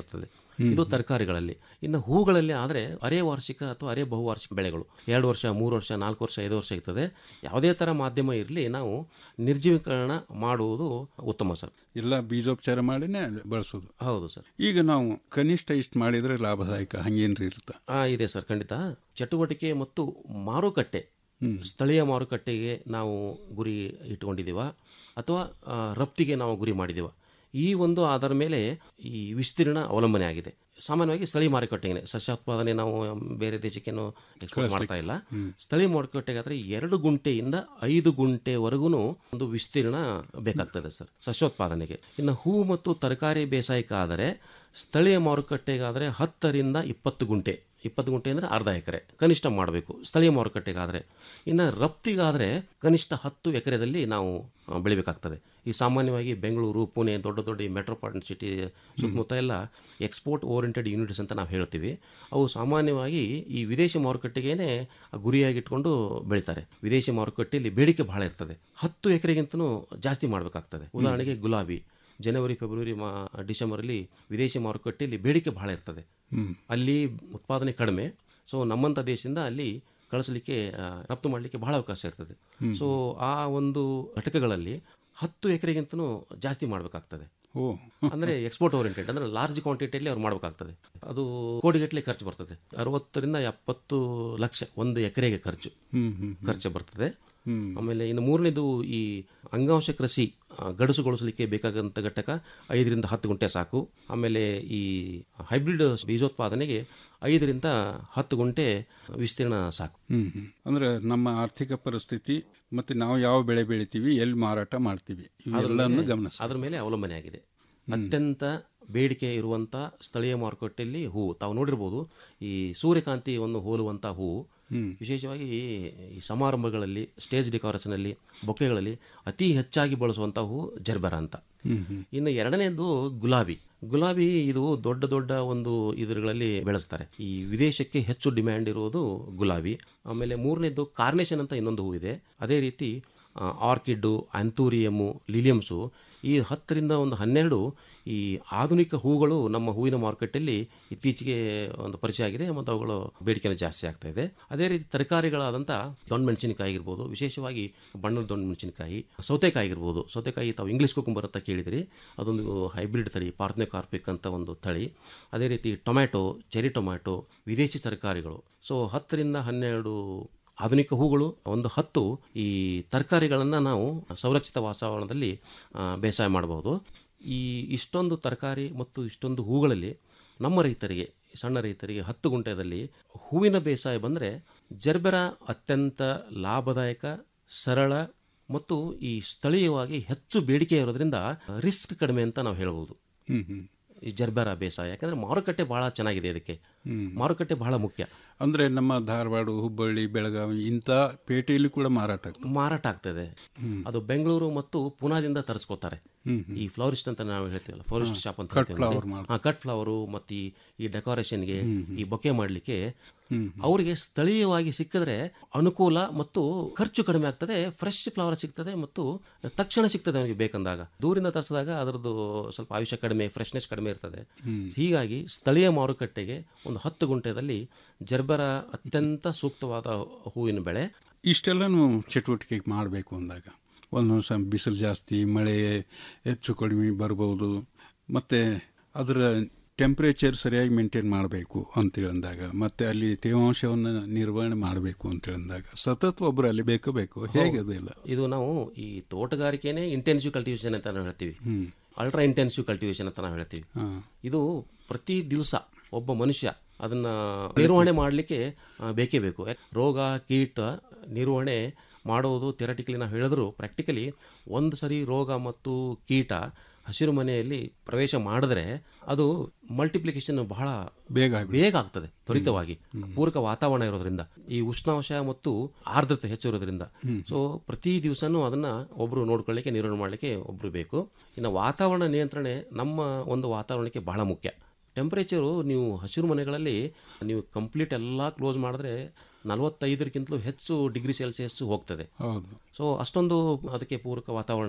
ಇದು ತರಕಾರಿಗಳಲ್ಲಿ ಇನ್ನು ಹೂಗಳಲ್ಲಿ ಆದರೆ ಅರೆ ವಾರ್ಷಿಕ ಅಥವಾ ಅರೆ ಬಹುವಾರ್ಷಿಕ ಬೆಳೆಗಳು ಎರಡು ವರ್ಷ ಮೂರು ವರ್ಷ ನಾಲ್ಕು ವರ್ಷ ಐದು ವರ್ಷ ಇರ್ತದೆ ಯಾವುದೇ ಥರ ಮಾಧ್ಯಮ ಇರಲಿ ನಾವು ನಿರ್ಜೀವೀಕರಣ ಮಾಡುವುದು ಉತ್ತಮ ಸರ್ ಎಲ್ಲ ಬೀಜೋಪಚಾರ ಮಾಡಿನೇ ಬಳಸೋದು ಹೌದು ಸರ್ ಈಗ ನಾವು ಕನಿಷ್ಠ ಇಷ್ಟು ಮಾಡಿದ್ರೆ ಲಾಭದಾಯಕ ಹಂಗೇನ್ರಿ ಇರುತ್ತೆ ಆ, ಇದೆ ಸರ್ ಖಂಡಿತ ಚಟುವಟಿಕೆ ಮತ್ತು ಮಾರುಕಟ್ಟೆ ಸ್ಥಳೀಯ ಮಾರುಕಟ್ಟೆಗೆ ನಾವು ಗುರಿ ಇಟ್ಕೊಂಡಿದ್ದೀವ ಅಥವಾ ಆ, ರಫ್ತಿಗೆ ನಾವು ಗುರಿ ಮಾಡಿದ್ದೀವ ಈ ಒಂದು ಆಧಾರ ಮೇಲೆ ಈ ವಿಸ್ತೀರ್ಣ ಅವಲಂಬನೆ ಆಗಿದೆ ಸಾಮಾನ್ಯವಾಗಿ ಸ್ಥಳೀಯ ಮಾರುಕಟ್ಟೆಗೆ ಸಸ್ಯೋತ್ಪಾದನೆ ನಾವು ಬೇರೆ ದೇಶಕ್ಕೇನು ಎಕ್ಸ್ಪೋರ್ಟ್ ಮಾಡ್ತಾ ಇಲ್ಲ ಸ್ಥಳೀಯ ಮಾರುಕಟ್ಟೆಗಾದ್ರೆ ಎರಡು ಗುಂಟೆಯಿಂದ ಐದು ಗುಂಟೆವರೆಗೂ ಒಂದು ವಿಸ್ತೀರ್ಣ ಬೇಕಾಗ್ತದೆ ಸರ್ ಸಸ್ಯೋತ್ಪಾದನೆಗೆ ಇನ್ನು ಹೂ ಮತ್ತು ತರಕಾರಿ ಬೇಸಾಯಕ್ಕಾದರೆ ಸ್ಥಳೀಯ ಮಾರುಕಟ್ಟೆಗಾದರೆ ಹತ್ತರಿಂದ ಇಪ್ಪತ್ತು ಗುಂಟೆ ಇಪ್ಪತ್ತು ಗುಂಟೆ ಅಂದರೆ ಅರ್ಧ ಎಕರೆ ಕನಿಷ್ಠ ಮಾಡಬೇಕು ಸ್ಥಳೀಯ ಮಾರುಕಟ್ಟೆಗಾದರೆ ಇನ್ನು ರಫ್ತಿಗಾದರೆ ಕನಿಷ್ಠ ಹತ್ತು ಎಕರೆದಲ್ಲಿ ನಾವು ಆ, ಬೆಳಿಬೇಕಾಗ್ತದೆ ಈ ಸಾಮಾನ್ಯವಾಗಿ ಬೆಂಗಳೂರು ಪುಣೆ ದೊಡ್ಡ ದೊಡ್ಡ ಈ ಮೆಟ್ರೋಪಾಲಿಟನ್ ಸಿಟಿ ಸುತ್ತಮುತ್ತ ಎಲ್ಲ ಎಕ್ಸ್ಪೋರ್ಟ್ ಓರಿಯೆಂಟೆಡ್ ಯೂನಿಟ್ಸ್ ಅಂತ ನಾವು ಹೇಳ್ತೀವಿ ಅವು ಸಾಮಾನ್ಯವಾಗಿ ಈ ವಿದೇಶಿ ಮಾರುಕಟ್ಟೆಗೇನೆ ಗುರಿಯಾಗಿಟ್ಕೊಂಡು ಬೆಳಿತಾರೆ ವಿದೇಶಿ ಮಾರುಕಟ್ಟೆಯಲ್ಲಿ ಬೇಡಿಕೆ ಬಹಳ ಇರ್ತದೆ ಹತ್ತು ಎಕರೆಗಿಂತನೂ ಜಾಸ್ತಿ ಮಾಡಬೇಕಾಗ್ತದೆ ಉದಾಹರಣೆಗೆ ಗುಲಾಬಿ ಜನವರಿ ಫೆಬ್ರವರಿ ಮಾ ಡಿಸೆಂಬರಲ್ಲಿ ವಿದೇಶಿ ಮಾರುಕಟ್ಟೆಯಲ್ಲಿ ಬೇಡಿಕೆ ಬಹಳ ಇರ್ತದೆ ಹ್ಮ್. ಅಲ್ಲಿ ಉತ್ಪಾದನೆ ಕಡಿಮೆ ಸೊ ನಮ್ಮಂಥ ದೇಶದಿಂದ ಅಲ್ಲಿ ಕಳಿಸಲಿಕ್ಕೆ ಆ, ರಫ್ತು ಮಾಡಲಿಕ್ಕೆ ಬಹಳ ಅವಕಾಶ ಇರ್ತದೆ ಹ್ಮ್. ಸೊ ಆ ಒಂದು ಘಟಕಗಳಲ್ಲಿ ಹತ್ತು ಎಕರೆಗಿಂತನೂ ಜಾಸ್ತಿ ಮಾಡಬೇಕಾಗ್ತದೆ ಓ ಅಂದರೆ ಎಕ್ಸ್ಪೋರ್ಟ್ ಓರಿಯೆಂಟೆಡ್ ಅಂದರೆ ಲಾರ್ಜ್ ಕ್ವಾಂಟಿಟಿಯಲ್ಲಿ ಅವ್ರು ಮಾಡಬೇಕಾಗ್ತದೆ ಅದು ಕೋಟಿಗಟ್ಟಲೆ ಖರ್ಚು ಬರ್ತದೆ ಅರವತ್ತರಿಂದ ಎಪ್ಪತ್ತು ಲಕ್ಷ ಒಂದು ಎಕರೆಗೆ ಖರ್ಚು ಹ್ಮ್, ಹ್ಮ್, ಖರ್ಚು ಬರ್ತದೆ ಹ್ಮ್. ಆಮೇಲೆ ಇನ್ನು ಮೂರನೇದು ಈ ಅಂಗಾಂಶ ಕೃಷಿ ಆ, ಗಡಸುಗೊಳಿಸಲಿಕ್ಕೆ ಬೇಕಾದಂಥ ಘಟಕ ಐದರಿಂದ ಹತ್ತು ಗುಂಟೆ ಸಾಕು ಆಮೇಲೆ ಈ ಹೈಬ್ರಿಡ್ ಬೀಜೋತ್ಪಾದನೆಗೆ ಐದರಿಂದ ಹತ್ತು ಗುಂಟೆ ವಿಸ್ತೀರ್ಣ ಸಾಕು ಹ್ಮ್ ಹ್ಮ್. ಅಂದ್ರೆ ನಮ್ಮ ಆರ್ಥಿಕ ಪರಿಸ್ಥಿತಿ ಮತ್ತೆ ನಾವು ಯಾವ ಬೆಳೆ ಬೆಳಿತೀವಿ ಎಲ್ಲಿ ಮಾರಾಟ ಮಾಡ್ತೀವಿ ಅದ್ರ ಇವೆಲ್ಲವನ್ನು ಮೇಲೆ- ಗಮನಿಸ ಅದ್ರ ಮೇಲೆ ಅವಲಂಬನೆ ಆಗಿದೆ ಅತ್ಯಂತ ಬೇಡಿಕೆ ಇರುವಂಥ ಸ್ಥಳೀಯ ಮಾರುಕಟ್ಟೆಯಲ್ಲಿ ಹೂವು ತಾವು ನೋಡಿರ್ಬೋದು ಈ ಸೂರ್ಯಕಾಂತಿಯನ್ನು ಹೋಲುವಂಥ ಹೂವು ಹ್ಮ್. ವಿಶೇಷವಾಗಿ ಈ ಸಮಾರಂಭಗಳಲ್ಲಿ ಸ್ಟೇಜ್ ಡೆಕೋರೇಷನಲ್ಲಿ ಬೊಕ್ಕೆಗಳಲ್ಲಿ ಅತಿ ಹೆಚ್ಚಾಗಿ ಬಳಸುವಂಥ ಹೂವು ಜರ್ಬರ ಅಂತ ಹ್ಮ್ ಹ್ಮ್. ಇನ್ನು ಎರಡನೇದು ಗುಲಾಬಿ ಗುಲಾಬಿ ಇದು ದೊಡ್ಡ ದೊಡ್ಡ ಒಂದು ಇದರುಗಳಲ್ಲಿ ಬೆಳೆಸ್ತಾರೆ ಈ ವಿದೇಶಕ್ಕೆ ಹೆಚ್ಚು ಡಿಮ್ಯಾಂಡ್ ಇರುವುದು ಗುಲಾಬಿ ಆಮೇಲೆ ಮೂರನೇದು ಕಾರ್ನೇಷನ್ ಅಂತ ಇನ್ನೊಂದು ಹೂ ಇದೆ ಅದೇ ರೀತಿ ಆ, ಆರ್ಕಿಡ್ಡು ಆಂಥೂರಿಯಮ್ಮು ಲಿಲಿಯಮ್ಸು ಈ ಹತ್ತರಿಂದ ಒಂದು ಹನ್ನೆರಡು ಈ ಆಧುನಿಕ ಹೂಗಳು ನಮ್ಮ ಹೂವಿನ ಮಾರುಕಟ್ಟೆಯಲ್ಲಿ ಇತ್ತೀಚೆಗೆ ಒಂದು ಪರಿಚಯ ಆಗಿದೆ ಮತ್ತು ಅವುಗಳು ಬೇಡಿಕೆನೂ ಜಾಸ್ತಿ ಆಗ್ತಾ ಇದೆ ಅದೇ ರೀತಿ ತರಕಾರಿಗಳಾದಂಥ ದೊಣ್ಣೆ ಮೆಣಸಿನಕಾಯಿ ಇರ್ಬೋದು ವಿಶೇಷವಾಗಿ ಬಣ್ಣದ ದೊಣ್ಣೆ ಮೆಣಸಿನಕಾಯಿ ಸೌತೆಕಾಯಿ ಇರ್ಬೋದು ಸೌತೆಕಾಯಿ ತಾವು ಇಂಗ್ಲೀಷ್ ಕುಕುಂಬರ್ ಅಂತ ಕೇಳಿದಿರಿ ಅದೊಂದು ಹೈಬ್ರಿಡ್ ತಳಿ ಪಾರ್ತ್ನೆ ಕಾರ್ಪಿಕ್ ಅಂತ ಒಂದು ತಳಿ ಅದೇ ರೀತಿ ಟೊಮ್ಯಾಟೊ ಚೆರಿ ಟೊಮ್ಯಾಟೊ ವಿದೇಶಿ ತರಕಾರಿಗಳು ಸೊ ಹತ್ತರಿಂದ ಹನ್ನೆರಡು ಆಧುನಿಕ ಹೂಗಳು ಒಂದು ಹತ್ತು ಈ ತರಕಾರಿಗಳನ್ನು ನಾವು ಸಂರಕ್ಷಿತ ವಾತಾವರಣದಲ್ಲಿ ಆ, ಬೇಸಾಯ ಮಾಡಬಹುದು ಈ ಇಷ್ಟೊಂದು ತರಕಾರಿ ಮತ್ತು ಇಷ್ಟೊಂದು ಹೂಗಳಲ್ಲಿ ನಮ್ಮ ರೈತರಿಗೆ ಸಣ್ಣ ರೈತರಿಗೆ ಹತ್ತು ಗುಂಟೆದಲ್ಲಿ ಹೂವಿನ ಬೇಸಾಯ ಬಂದರೆ ಜರ್ಬೆರ ಅತ್ಯಂತ ಲಾಭದಾಯಕ ಸರಳ ಮತ್ತು ಈ ಸ್ಥಳೀಯವಾಗಿ ಹೆಚ್ಚು ಬೇಡಿಕೆ ಇರೋದ್ರಿಂದ ರಿಸ್ಕ್ ಕಡಿಮೆ ಅಂತ ನಾವು ಹೇಳ್ಬೋದು ಹ್ಮ್ ಹ್ಮ್. ಈ ಜರ್ಬೆರ ಬೇಸಾಯ ಯಾಕಂದರೆ ಮಾರುಕಟ್ಟೆ ಬಹಳ ಚೆನ್ನಾಗಿದೆ ಇದಕ್ಕೆ ಹ್ಮ್. ಮಾರುಕಟ್ಟೆ ಬಹಳ ಮುಖ್ಯ ಅಂದ್ರೆ ನಮ್ಮ ಧಾರವಾಡ ಹುಬ್ಬಳ್ಳಿ ಬೆಳಗಾವಿ ಇಂಥ ಪೇಟೆಯಲ್ಲಿ ಕೂಡ ಮಾರಾಟ ಆಗ್ತದೆ ಮಾರಾಟ ಆಗ್ತದೆ ಹ್ಮ್. ಅದು ಬೆಂಗಳೂರು ಮತ್ತು ಪುನಾದಿಂದ ತರಿಸ್ಕೋತಾರೆ ಹ್ಮ್, ಈ ಫ್ಲವರಿಸ್ಟ್ ಅಂತ ನಾವು ಹೇಳ್ತೀವಲ್ಲ ಫ್ಲವರಿಸ್ಟ್ ಹಾ, ಶಾಪ್ ಅಂತ cut ಹೇಳ್ತೀವಿ ನೋಡಿ. flower ಮಾಡ್ತಾರೆ. ಹಾ, ಕಟ್ ಫ್ಲವರು ಮತ್ತು ಈ- ಈ ಡೆಕೋರೇಷನ್ಗೆ ಈ ಬೊಕ್ಕೆ ಮಾಡಲಿಕ್ಕೆ ಹ್ಮ್, ಅವರಿಗೆ ಸ್ಥಳೀಯವಾಗಿ ಸಿಕ್ಕಿದ್ರೆ ಅನುಕೂಲ ಮತ್ತು ಖರ್ಚು ಕಡಿಮೆ ಆಗ್ತದೆ ಫ್ರೆಶ್ ಫ್ಲವರ್ ಸಿಗ್ತದೆ ಮತ್ತು ತಕ್ಷಣ ಸಿಗ್ತದೆ ಅವನಿಗೆ ಬೇಕಂದಾಗ ದೂರಿಂದ ತರಿಸಿದಾಗ ಅದರದ್ದು ಸ್ವಲ್ಪ ಆಯುಷ್ಯ ಕಡಿಮೆ ಫ್ರೆಶ್ನೆಸ್ ಕಡಿಮೆ ಇರ್ತದೆ ಹ್ಮ್. ಹೀಗಾಗಿ ಸ್ಥಳೀಯ ಮಾರುಕಟ್ಟೆಗೆ ಒಂದು ಹತ್ತು ಗುಂಟೆದಲ್ಲಿ ಜರ್ಬರ ಅತ್ಯಂತ ಸೂಕ್ತವಾದ ಹೂವಿನ ಬೆಳೆ ಇಷ್ಟೆಲ್ಲನೂ ಚಟುವಟಿಕೆ ಮಾಡಬೇಕು ಅಂದಾಗ ಒಂದೊಂದು ಸಲ ಬಿಸಿಲು ಜಾಸ್ತಿ ಮಳೆ ಹೆಚ್ಚು ಕಡಿಮೆ ಬರ್ಬೋದು ಮತ್ತು ಅದರ ಟೆಂಪ್ರೇಚರ್ ಸರಿಯಾಗಿ ಮೇಂಟೈನ್ ಮಾಡಬೇಕು ಅಂತೇಳಿ ಅಂದಾಗ ಮತ್ತು ಅಲ್ಲಿ ತೇವಾಂಶವನ್ನು ನಿರ್ವಹಣೆ ಮಾಡಬೇಕು ಅಂತೇಳಿ ಅಂದಾಗ ಸತತ ಒಬ್ಬರು ಅಲ್ಲಿ ಬೇಕು ಬೇಕು ಹೇಗೆ ಅದು ಇಲ್ಲ ಇದು ನಾವು ಈ ತೋಟಗಾರಿಕೆನೇ ಇಂಟೆನ್ಸಿವ್ ಕಲ್ಟಿವೇಶನ್ ಅಂತ ನಾವು ಹೇಳ್ತೀವಿ ಹ್ಮ್. ಅಲ್ಟ್ರಾ ಇಂಟೆನ್ಸಿವ್ ಕಲ್ಟಿವೇಶನ್ ಅಂತ ನಾವು ಹೇಳ್ತೀವಿ ಹಾ. ಇದು ಪ್ರತಿ ದಿವಸ ಒಬ್ಬ ಮನುಷ್ಯ ಅದನ್ನ ನಿರ್ವಹಣೆ ಮಾಡಲಿಕ್ಕೆ ಬೇಕೇ ಬೇಕು ಯಾಕ್- ರೋಗ ಕೀಟ ನಿರ್ವಹಣೆ ಮಾಡೋದು ಥೆರಟಿಕಲಿ ನಾವು ಹೇಳಿದ್ರು ಪ್ರಾಕ್ಟಿಕಲಿ ಒಂದು ಸರಿ ರೋಗ ಮತ್ತು ಕೀಟ ಹಸಿರು ಮನೆಯಲ್ಲಿ ಪ್ರವೇಶ ಮಾಡಿದ್ರೆ ಅದು ಮಲ್ಟಿಪ್ಲಿಕೇಶನ್ ಬಹಳ ಬೇಗ ಬೇಗ ಆಗ್ತದೆ ತ್ವರಿತವಾಗಿ ಪೂರಕ ವಾತಾವರಣ ಇರೋದ್ರಿಂದ ಈ ಉಷ್ಣಾಂಶ ಮತ್ತು ಆರ್ದ್ರತೆ ಹೆಚ್ಚಿರೋದ್ರಿಂದ ಹ್ಮ್. ಸೊ ಪ್ರತಿ ದಿವಸನೂ ಅದನ್ನ ಒಬ್ರು ನೋಡ್ಕೊಳ್ಳಿಕ್ಕೆ ನಿರ್ವಹಣೆ ಮಾಡಲಿಕ್ಕೆ ಒಬ್ರು ಬೇಕು ಇನ್ನು ವಾತಾವರಣ ನಿಯಂತ್ರಣೆ ನಮ್ಮ ಒಂದು ವಾತಾವರಣಕ್ಕೆ ಬಹಳ ಮುಖ್ಯ ಟೆಂಪ್ರೇಚರು ನೀವು ಹಸಿರು ಮನೆಗಳಲ್ಲಿ ನೀವು ಕಂಪ್ಲೀಟ್ ಎಲ್ಲ ಕ್ಲೋಸ್ ಮಾಡಿದ್ರೆ ನಲವತ್ತೈದಕ್ಕಿಂತಲೂ ಹೆಚ್ಚು ಡಿಗ್ರಿ ಸೆಲ್ಸಿಯಸ್ ಹೋಗ್ತದೆ ಹೌದು ಸೊ ಅಷ್ಟೊಂದು ಅದಕ್ಕೆ ಪೂರಕ ವಾತಾವರಣ ಅಲ್ಲ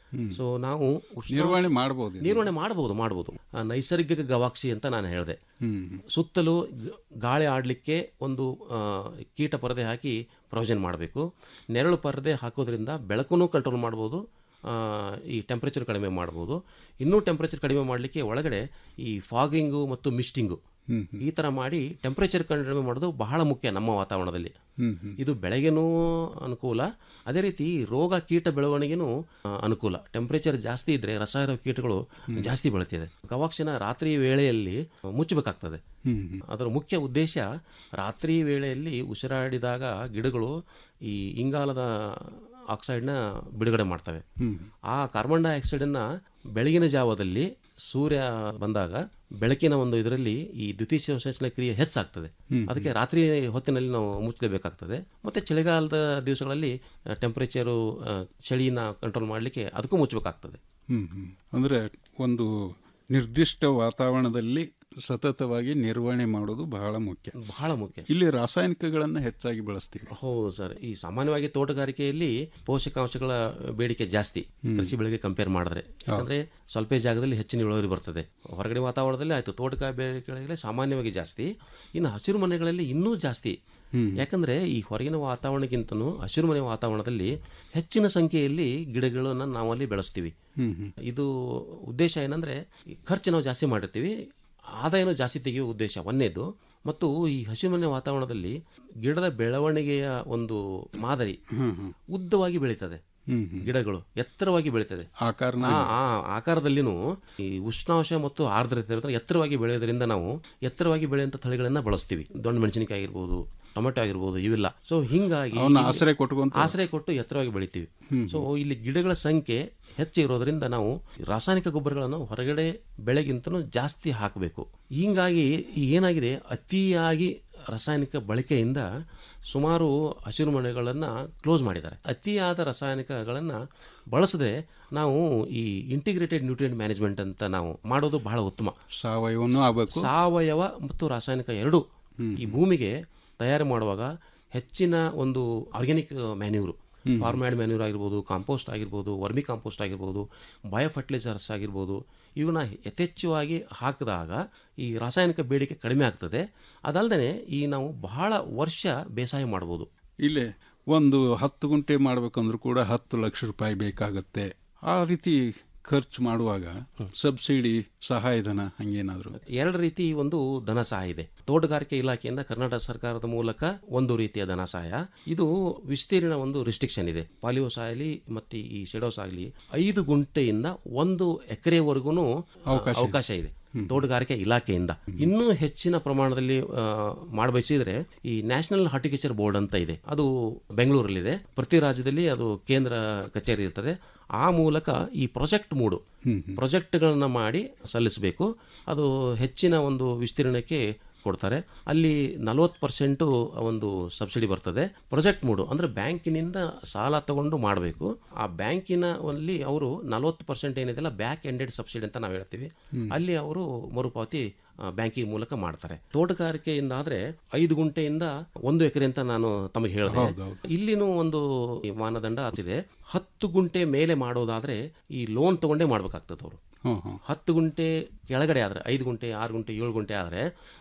ಹ್ಮ್. ಸೊ ನಾವು ಉಷ್ಣಾಂಶ- ನಿರ್ವಹಣೆ ಮಾಡ್ಬೋದು ಇದು. ನಿರ್ವಹಣೆ ಮಾಡಬಹುದು ಮಾಡಬಹುದು ಆ, ನೈಸರ್ಗಿಕ ಗವಾಕ್ಷಿ ಅಂತ ನಾನು ಹೇಳಿದೆ ಹ್ಮ್. ಸುತ್ತಲೂ ಗ- ಗಾಳಿ ಆಡಲಿಕ್ಕೆ ಒಂದು ಆ, ಕೀಟ ಪರದೆ ಹಾಕಿ ಪ್ರೊವಿಷನ್ ಮಾಡಬೇಕು ನೆರಳು ಪರದೆ ಹಾಕೋದ್ರಿಂದ ಬೆಳಕನ್ನು ಕಂಟ್ರೋಲ್ ಮಾಡ್ಬೋದು ಆ, ಈ ಟೆಂಪ್ರೇಚರ್ ಕಡಿಮೆ ಮಾಡ್ಬೋದು ಇನ್ನೂ ಟೆಂಪ್ರೇಚರ್ ಕಡಿಮೆ ಮಾಡಲಿಕ್ಕೆ ಒಳಗಡೆ ಈ ಫಾಗಿಂಗು ಮತ್ತು ಮಿಸ್ಟಿಂಗು ಹ್ಮ್, ಈ ಥರ ಮಾಡಿ ಟೆಂಪ್ರೇಚರ್ ಕಡಿಮೆ ಮಾಡೋದು ಬಹಳ ಮುಖ್ಯ ನಮ್ಮ ವಾತಾವರಣದಲ್ಲಿ ಹ್ಮ್, ಹ್ಮ್. ಇದು ಬೆಳೆಗೆನೂ ಅನುಕೂಲ ಅದೇ ರೀತಿ ರೋಗ ಕೀಟ ಬೆಳವಣಿಗೆನೂ ಆ, ಅನುಕೂಲ ಟೆಂಪ್ರೇಚರ್ ಜಾಸ್ತಿ ಇದ್ರೆ ರಸಾಯನ ಕೀಟಗಳು ಜಾಸ್ತಿ ಬೆಳೆತಿದೆ ಗವಾಕ್ಷಿನ ರಾತ್ರಿ ವೇಳೆಯಲ್ಲಿ ಮುಚ್ಚಬೇಕಾಗ್ತದೆ ಹ್ಮ್, ಹ್ಮ್. ಅದರ ಮುಖ್ಯ ಉದ್ದೇಶ ರಾತ್ರಿ ವೇಳೆಯಲ್ಲಿ ಉಸಿರಾಡಿದಾಗ ಗಿಡಗಳು ಈ ಇಂಗಾಲದ ಆಕ್ಸೈಡ್ನ ಬಿಡುಗಡೆ ಮಾಡ್ತವೆ ಹ್ಮ್. ಆ ಕಾರ್ಬನ್ ಡೈಆಕ್ಸೈಡನ್ನು ಬೆಳಗಿನ ಜಾವದಲ್ಲಿ ಸೂರ್ಯ ಬಂದಾಗ ಬೆಳಕಿನ ಒಂದು ಇದರಲ್ಲಿ ಈ ದ್ವಿತೀಯ ಸಂಶ್ಲೇಷಣೆ ಕ್ರಿಯೆ ಹೆಚ್ಚಾಗ್ತದೆ ಹ್ಮ್. ಅದಕ್ಕೆ ರಾತ್ರಿ ಹೊತ್ತಿನಲ್ಲಿ ನಾವು ಮುಚ್ಚಲೇಬೇಕಾಗ್ತದೆ ಮತ್ತು ಚಳಿಗಾಲದ ದಿವಸಗಳಲ್ಲಿ ಟೆಂಪ್ರೇಚರು ಚಳಿನ ಕಂಟ್ರೋಲ್ ಮಾಡಲಿಕ್ಕೆ ಅದಕ್ಕೂ ಮುಚ್ಚಬೇಕಾಗ್ತದೆ ಹ್ಮ್ ಹ್ಮ್. ಅಂದ್ರೆ ಒಂದು ನಿರ್ದಿಷ್ಟ ವಾತಾವರಣದಲ್ಲಿ ಸತತವಾಗಿ ನಿರ್ವಹಣೆ ಮಾಡೋದು ಬಹಳ ಮುಖ್ಯ ಬಹಳ ಮುಖ್ಯ ಇಲ್ಲಿ ರಾಸಾಯನಿಕಗಳನ್ನು ಹೆಚ್ಚಾಗಿ ಬಳಸ್ತೀವಿ ಹೌದು ಸರ್ ಈ ಸಾಮಾನ್ಯವಾಗಿ ತೋಟಗಾರಿಕೆಯಲ್ಲಿ ಪೋಷಕಾಂಶಗಳ ಬೇಡಿಕೆ ಜಾಸ್ತಿ ಕೃಷಿ ಬೆಳೆಗೆ ಕಂಪೇರ್ ಮಾಡಿದ್ರೆ ಯಾಕಂದ್ರೆ ಸ್ವಲ್ಪ ಜಾಗದಲ್ಲಿ ಹೆಚ್ಚಿನ ಇಳುವರಿ ಬರ್ತದೆ ಹೊರಗಡೆ ವಾತಾವರಣದಲ್ಲಿ ಆಯ್ತು ತೋಟಗಾರಿ ಬೆಳೆಗಳಲ್ಲಿ ಸಾಮಾನ್ಯವಾಗಿ ಜಾಸ್ತಿ ಇನ್ನು ಹಸಿರು ಮನೆಗಳಲ್ಲಿ ಇನ್ನೂ ಜಾಸ್ತಿ ಯಾಕಂದ್ರೆ ಈ ಹೊರಗಿನ ವಾತಾವರಣಕ್ಕಿಂತನೂ ಹಸಿರು ಮನೆ ವಾತಾವರಣದಲ್ಲಿ ಹೆಚ್ಚಿನ ಸಂಖ್ಯೆಯಲ್ಲಿ ಗಿಡಗಳನ್ನು ನಾವು ಅಲ್ಲಿ ಬೆಳೆಸ್ತೀವಿ ಹ್ಮ್ ಹ್ಮ್. ಇದು ಉದ್ದೇಶ ಏನಂದ್ರೆ ಈ ಖರ್ಚು ನಾವು ಜಾಸ್ತಿ ಮಾಡಿರ್ತೀವಿ ಆದಾಯನೂ ಜಾಸ್ತಿ ತೆಗೆಯುವ ಉದ್ದೇಶ ಒಂದೇದು ಮತ್ತು ಈ ಹಸಿರುಮನೆ ವಾತಾವರಣದಲ್ಲಿ ಗಿಡದ ಬೆಳವಣಿಗೆಯ ಒಂದು ಮಾದರಿ ಹ್ಮ್ ಹ್ಮ್. ಉದ್ದವಾಗಿ ಬೆಳೀತದೆ ಹ್ಮ್ ಹ್ಮ್. ಗಿಡಗಳು ಎತ್ತರವಾಗಿ ಬೆಳೀತದೆ ಆಕಾರನ ಆ ಆ ಆಕಾರದಲ್ಲಿನೂ ಈ ಉಷ್ಣಾಂಶ ಮತ್ತು ಆರ್ದ್ರತೆ ಇರೋದ್ರಿಂದ ಎತ್ತರವಾಗಿ ಬೆಳೆಯೋದ್ರಿಂದ ನಾವು ಎತ್ತರವಾಗಿ ಬೆಳೆಯುವಂಥ ತಳಿಗಳನ್ನ ಬಳಸ್ತೀವಿ ದೊಣ್ಣೆ ಮೆಣಸಿನಕಾಯಿ ಆಗಿರ್ಬೋದು ಟೊಮೆಟೊ ಆಗಿರ್ಬೋದು ಇವೆಲ್ಲ ಸೊ ಹಿಂಗಾಗಿ ಅವನ್ನ ಇಲ್ಲಿ- ಆಶ್ರಯ ಕೊಟ್ಕೊಂತ- ಆಶ್ರಯ ಕೊಟ್ಟು ಎತ್ತರವಾಗಿ ಬೆಳಿತೀವಿ ಹ್ಮ್. ಸೊ ಇಲ್ಲಿ ಗಿಡಗಳ ಸಂಖ್ಯೆ ಹೆಚ್ಚು ಇರೋದ್ರಿಂದ ನಾವು ರಾಸಾಯನಿಕ ಗೊಬ್ಬರಗಳನ್ನು ಹೊರಗಡೆ ಬೆಳೆಗಿಂತನೂ ಜಾಸ್ತಿ ಹಾಕಬೇಕು ಹಿಂಗಾಗಿ ಏನಾಗಿದೆ ಅತಿಯಾಗಿ ರಾಸಾಯನಿಕ ಬಳಕೆಯಿಂದ ಸುಮಾರು ಹಸಿರು ಮನೆಗಳನ್ನು ಕ್ಲೋಸ್ ಮಾಡಿದ್ದಾರೆ ಅತಿಯಾದ ರಾಸಾಯನಿಕಗಳನ್ನು ಬಳಸದೆ ನಾವು ಈ ಇಂಟಿಗ್ರೇಟೆಡ್ ನ್ಯೂಟ್ರಿಯೆಂಟ್ ಮ್ಯಾನೇಜ್ಮೆಂಟ್ ಅಂತ ನಾವು ಮಾಡೋದು ಬಹಳ ಉತ್ತಮ ಸಾವಯವನ್ನೂ ಆಗ್ಬೇಕು ಸಾವಯವ ಮತ್ತು ರಾಸಾಯನಿಕ ಎರಡೂ ಈ ಭೂಮಿಗೆ ತಯಾರು ಮಾಡುವಾಗ ಹೆಚ್ಚಿನ ಒಂದು ಆರ್ಗ್ಯಾನಿಕ್ ಮ್ಯಾನ್ಯೂರು ಹ್ಮ್. ಫಾರ್ಮ್ಯಾಡ್ ಮ್ಯಾನ್ಯೂರ್ ಆಗಿರ್ಬೋದು ಕಾಂಪೋಸ್ಟ್ ಆಗಿರ್ಬೋದು ವರ್ಮಿ ಕಾಂಪೋಸ್ಟ್ ಆಗಿರ್ಬೋದು ಬಯೋ ಫರ್ಟಿಲೈಸರ್ಸ್ ಆಗಿರ್ಬೋದು ಇವನ್ನ ಯಥೇಚ್ಛವಾಗಿ ಹಾಕಿದಾಗ ಈ ರಾಸಾಯನಿಕ ಬೇಡಿಕೆ ಕಡಿಮೆ ಆಗ್ತದೆ ಅದಲ್ಲದೆ ಈ ನಾವು ಬಹಳ ವರ್ಷ ಬೇಸಾಯ ಮಾಡ್ಬೋದು ಇಲ್ಲೇ ಒಂದು ಹತ್ತು ಗುಂಟೆ ಮಾಡ್ಬೇಕಂದ್ರೂ ಕೂಡ ಹತ್ತು ಲಕ್ಷ ರೂಪಾಯಿ ಬೇಕಾಗತ್ತೆ ಆ ರೀತಿ ಖರ್ಚು ಮಾಡುವಾಗ ಸಬ್ಸಿಡಿ ಸಹಾಯಧನ ಹಂಗೇನಾದ್ರು ಎರಡು ರೀತಿ ಒಂದು ಧನ ಸಹಾಯ ಇದೆ ತೋಟಗಾರಿಕೆ ಇಲಾಖೆಯಿಂದ ಕರ್ನಾಟಕ ಸರ್ಕಾರದ ಮೂಲಕ ಒಂದು ರೀತಿಯ ಧನ ಸಹಾಯ ಇದು ವಿಸ್ತೀರ್ಣ ಒಂದು ರಿಸ್ಟ್ರಿಕ್ಷನ್ ಇದೆ ಪಾಲಿಯೋಸ್ ಆಗಲಿ ಮತ್ತೆ ಈ ಶೆಡೋಸ್ ಆಗಲಿ ಐದು ಗುಂಟೆಯಿಂದ ಒಂದು ಎಕರೆವರೆಗೂ ಅವಕಾಶ ಇದೆ. ಅವಕಾಶ ಇದೆ ತೋಟಗಾರಿಕೆ ಇಲಾಖೆಯಿಂದ ಇನ್ನೂ ಹೆಚ್ಚಿನ ಪ್ರಮಾಣದಲ್ಲಿ ಆ, ಮಾಡಬಯಸಿದ್ರೆ ಈ ನ್ಯಾಷನಲ್ ಹಾರ್ಟಿಕಲ್ಚರ್ ಬೋರ್ಡ್ ಅಂತ ಇದೆ ಅದು ಬೆಂಗಳೂರಲ್ಲಿದೆ ಪ್ರತಿ ರಾಜ್ಯದಲ್ಲಿ ಅದು ಕೇಂದ್ರ ಕಚೇರಿ ಇರ್ತದೆ ಆ ಮೂಲಕ ಈ ಪ್ರಾಜೆಕ್ಟ್ ಮೂಡು ಪ್ರಾಜೆಕ್ಟ್ಗಳನ್ನ ಮಾಡಿ ಸಲ್ಲಿಸಬೇಕು ಅದು ಹೆಚ್ಚಿನ ಒಂದು ವಿಸ್ತೀರ್ಣಕ್ಕೆ ಕೊಡ್ತಾರೆ ಅಲ್ಲಿ ನಲವತ್ತು ಪರ್ಸೆಂಟು ಒಂದು ಸಬ್ಸಿಡಿ ಬರ್ತದೆ ಪ್ರಾಜೆಕ್ಟ್ ಮೂಡು ಅಂದರೆ ಬ್ಯಾಂಕಿನಿಂದ ಸಾಲ ತಗೊಂಡು ಮಾಡಬೇಕು ಆ ಬ್ಯಾಂಕಿನ ಅಲ್ಲಿ ಅವರು ನಲವತ್ತು ಪರ್ಸೆಂಟ್ ಏನಿದೆಲ್ಲ ಬ್ಯಾಕ್ ಎಂಡೆಡ್ ಸಬ್ಸಿಡಿ ಅಂತ ನಾವು ಹೇಳ್ತೀವಿ ಹ್ಮ್. ಅಲ್ಲಿ ಅವರು ಮರುಪಾವತಿ ಬ್ಯಾಂಕಿಂಗ್ ಮೂಲಕ ಮಾಡ್ತಾರೆ ತೋಟಗಾರಿಕೆಯಿಂದ ಆದ್ರೆ ಐದು ಗುಂಟೆಯಿಂದ ಒಂದು ಎಕರೆ ಅಂತ ನಾನು ತಮಗೆ ಹೇಳಿದೆ ಹೌದೌದು. ಇಲ್ಲಿನೂ ಒಂದು ಈ ಮಾನದಂಡ ಇದೆ ಹತ್ತು ಗುಂಟೆ ಮೇಲೆ ಮಾಡೋದಾದ್ರೆ ಈ ಲೋನ್ ತಗೊಂಡೇ ಮಾಡ್ಬೇಕಾಗ್ತದೆ ಅವರು ಹ್ಮ್ ಹ್ಮ್ ಹತ್ತು ಗುಂಟೆ ಕೆಳಗಡೆ ಆದರೆ ಐದು ಗುಂಟೆ ಆರು ಗುಂಟೆ ಏಳು ಗುಂಟೆ ಆದರೆ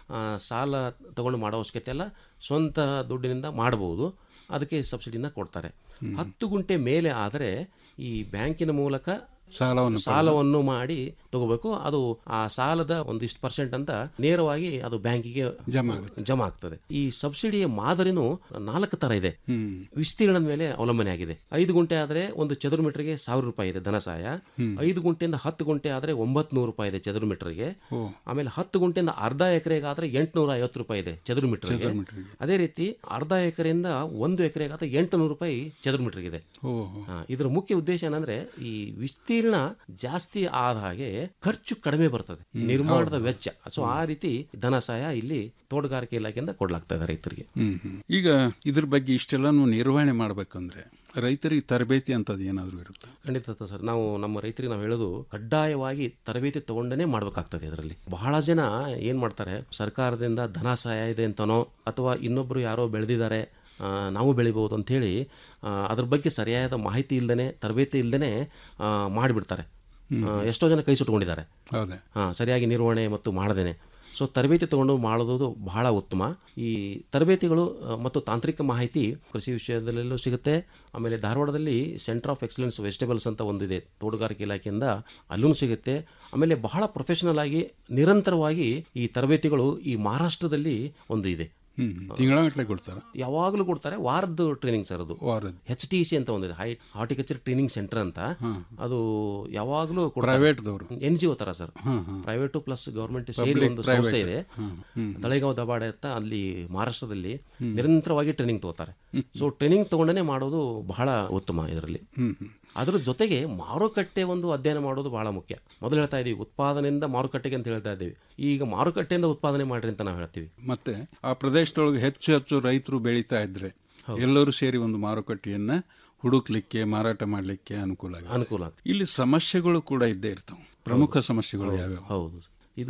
ಸಾಲ ತಗೊಂಡು ಮಾಡೋ ಅವಶ್ಯಕತೆ ಇಲ್ಲ ಸ್ವಂತ ದುಡ್ಡಿನಿಂದ ಮಾಡ್ಬೋದು ಅದಕ್ಕೆ ಸಬ್ಸಿಡಿನ ಕೊಡ್ತಾರೆ ಹತ್ತು ಗುಂಟೆ ಮೇಲೆ ಆದರೆ ಈ ಬ್ಯಾಂಕಿನ ಮೂಲಕ ಸಾಲವನ್ನು ಸಾಲವನ್ನು ಮಾಡಿ ತಗೋಬೇಕು ಅದು ಆ ಸಾಲದ ಒಂದಿಷ್ಟು ಪರ್ಸೆಂಟ್ ಅಂತ ನೇರವಾಗಿ ಅದು ಬ್ಯಾಂಕಿಗೆ ಜಮಾ ಜಮಾ ಆಗ್ತದೆ ಈ ಸಬ್ಸಿಡಿಯ ಮಾದರಿನೂ ನಾಲ್ಕು ತರ ಇದೆ ಹ್ಮ್ ವಿಸ್ತೀರ್ಣದ ಮೇಲೆ ಅವಲಂಬನೆ ಆಗಿದೆ ಐದು ಗುಂಟೆ ಆದರೆ ಒಂದು ಚದುರು ಮೀಟರ್ಗೆ ಸಾವಿರ ರೂಪಾಯಿ ಇದೆ ಧನ ಸಹಾಯ ಹ್ಮ್. ಐದು ಗುಂಟೆಯಿಂದ ಹತ್ತು ಗುಂಟೆ ಆದರೆ ಒಂಬತ್ತು ನೂರು ರೂಪಾಯಿ ಇದೆ ಚದುರು ಮೀಟರ್ಗೆ ಓ. ಆಮೇಲೆ ಹತ್ತು ಗುಂಟೆಯಿಂದ ಅರ್ಧ ಎಕರೆಗೆ ಆದರೆ ಎಂಟುನೂರ ಐವತ್ತು ರೂಪಾಯಿ ಇದೆ ಚದುರು ಮೀಟರ್ಗೆ ಚದುರು ಮೀಟರ್ಗೆ. ಅದೇ ರೀತಿ ಅರ್ಧ ಎಕರೆಯಿಂದ ಒಂದು ಎಕರೆಗೆ ಆದರೆ ಎಂಟುನೂರು ರೂಪಾಯಿ ಚದುರು ಮೀಟರ್ಗೆ ಇದೆ ಓ ಆ, ಇದರ ಮುಖ್ಯ ಉದ್ದೇಶ ಏನಂದ್ರೆ ಈ ವಿಸ್ತೀರ್ಣ ಜಾಸ್ತಿ ಆದ ಹಾಗೆ ಖರ್ಚು ಕಡಿಮೆ ಬರ್ತದೆ ನಿರ್ಮಾಣದ ವೆಚ್ಚ ಸೊ ಆ ರೀತಿ ಧನ ಸಹಾಯ ಇಲ್ಲಿ ತೋಟಗಾರಿಕೆ ಇಲಾಖೆಯಿಂದ ಕೊಡ್ಲಾಗ್ತಾ ಇದೆ ರೈತರಿಗೆ ಹ್ಮ್ ಹ್ಮ್. ಈಗ ಇದ್ರ ಬಗ್ಗೆ ಇಷ್ಟೆಲ್ಲಾನು ನಿರ್ವಹಣೆ ಮಾಡ್ಬೇಕಂದ್ರೆ ರೈತರಿಗೆ ತರಬೇತಿ ಅಂತದ್ ಏನಾದ್ರು ಇರುತ್ತೆ ಖಂಡಿತ ಸರ್ ನಾವು ನಮ್ಮ ರೈತರಿಗೆ ನಾವು ಹೇಳೋದು ಕಡ್ಡಾಯವಾಗಿ ತರಬೇತಿ ತಗೊಂಡೇ ಮಾಡ್ಬೇಕಾಗ್ತದೆ ಇದರಲ್ಲಿ ಬಹಳ ಜನ ಏನ್ ಮಾಡ್ತಾರೆ ಸರ್ಕಾರದಿಂದ ಧನ ಸಹಾಯ ಇದೆ ಅಂತನೋ ಅಥವಾ ಇನ್ನೊಬ್ರು ಯಾರೋ ಬೆಳೆದಿದ್ದಾರೆ ಆ, ನಾವು ಬೆಳಿಬೋದು ಅಂಥೇಳಿ ಆ, ಅದ್ರ ಬಗ್ಗೆ ಸರಿಯಾದ ಮಾಹಿತಿ ಇಲ್ಲದೇ ತರಬೇತಿ ಇಲ್ಲದೇ ಮಾಡಿಬಿಡ್ತಾರೆ ಆ, ಎಷ್ಟೋ ಜನ ಕೈ ಸುಟ್ಕೊಂಡಿದ್ದಾರೆ ಹೌದೇ ಹಾಂ ಸರಿಯಾಗಿ ನಿರ್ವಹಣೆ ಮತ್ತು ಮಾಡದೇನೆ ಸೊ ತರಬೇತಿ ತಗೊಂಡು ಮಾಡೋದು ಬಹಳ ಉತ್ತಮ ಈ ತರಬೇತಿಗಳು ಆ, ಮತ್ತು ತಾಂತ್ರಿಕ ಮಾಹಿತಿ ಕೃಷಿ ವಿಷಯದಲ್ಲೆಲ್ಲೂ ಸಿಗುತ್ತೆ ಆಮೇಲೆ ಧಾರವಾಡದಲ್ಲಿ ಸೆಂಟರ್ ಆಫ್ ಎಕ್ಸಲೆನ್ಸ್ ವೆಜಿಟೇಬಲ್ಸ್ ಅಂತ ಒಂದಿದೆ ತೋಟಗಾರಿಕೆ ಇಲಾಖೆಯಿಂದ ಅಲ್ಲೂ ಸಿಗುತ್ತೆ ಆಮೇಲೆ ಬಹಳ ಪ್ರೊಫೆಷನಲ್ ಆಗಿ ನಿರಂತರವಾಗಿ ಈ ತರಬೇತಿಗಳು ಈ ಮಹಾರಾಷ್ಟ್ರದಲ್ಲಿ ಒಂದು ಇದೆ ಹ್ಮ್ ತಿಂಗಳಗಟ್ಟಲೆ ಕೊಡ್ತಾರ ಯಾವಾಗಲೂ ಕೊಡ್ತಾರೆ ವಾರದ ಟ್ರೈನಿಂಗ್ ಸರ್ ಅದು ವಾರದ ಎಚ್ ಟಿ ಸಿ ಅಂತ ಒಂದಿದೆ ಹೈ ಹಾರ್ಟಿಕಲ್ಚರ್ ಟ್ರೈನಿಂಗ್ ಸೆಂಟರ್ ಅಂತ ಅದು ಯಾವಾಗಲೂ Private ದವ್ರು. ಎನ್ ಜಿ ಒ ತರ ಸರ್ ಹ್ಮ್, ಹ್ಮ್. ಪ್ರೈವೇಟು ಪ್ಲಸ್ ಗೌರ್ಮೆಂಟ್ ಸೇರಿ Public, ಒಂದು private. ಸಂಸ್ಥೆ ಇದೆ ಹ್ಮ್, ಹ್ಮ್. ತಳೆಗಾಂವ್ ದಬಾಡೆ ಅಂತ ಅಲ್ಲಿ ಮಹಾರಾಷ್ಟ್ರದಲ್ಲಿ ನಿರಂತರವಾಗಿ ಟ್ರೈನಿಂಗ್ ತಗೋತಾರೆ ಸೊ ಟ್ರೈನಿಂಗ್ ತಗೊಂಡೇ ಮಾಡೋದು ಬಹಳ ಉತ್ತಮ ಇದರಲ್ಲಿ ಹ್ಮ್, ಹ್ಮ್. ಅದ್ರ ಜೊತೆಗೆ ಮಾರುಕಟ್ಟೆ ಒಂದು ಅಧ್ಯಯನ ಮಾಡೋದು ಬಹಳ ಮುಖ್ಯ ಮೊದಲು ಹೇಳ್ತಾ ಇದೀವಿ ಉತ್ಪಾದನೆಯಿಂದ ಮಾರುಕಟ್ಟೆಗೆ ಅಂತ ಹೇಳ್ತಾ ಇದ್ದೀವಿ ಈಗ ಮಾರುಕಟ್ಟೆಯಿಂದ ಉತ್ಪಾದನೆ ಮಾಡ್ರಿ ಅಂತ ನಾವು ಹೇಳ್ತೀವಿ ಮತ್ತೆ ಆ ಪ್ರದೇಶದೊಳಗೆ ಹೆಚ್ಚು ಹೆಚ್ಚು ರೈತರು ಬೆಳೀತಾ ಇದ್ರೆ ಎಲ್ಲರೂ ಸೇರಿ ಒಂದು ಮಾರುಕಟ್ಟೆಯನ್ನ ಹುಡುಕ್ಲಿಕ್ಕೆ ಮಾರಾಟ ಮಾಡಲಿಕ್ಕೆ ಅನುಕೂಲ ಆಗುತ್ತೆ. ಅನುಕೂಲ ಆಗುತ್ತೆ. ಇಲ್ಲಿ ಸಮಸ್ಯೆಗಳು ಕೂಡ ಇದ್ದೇ ಇರ್ತಾವೆ ಪ್ರಮುಖ ಸಮಸ್ಯೆಗಳು ಯಾವ್ಯಾವ ಹೌದು ಇದು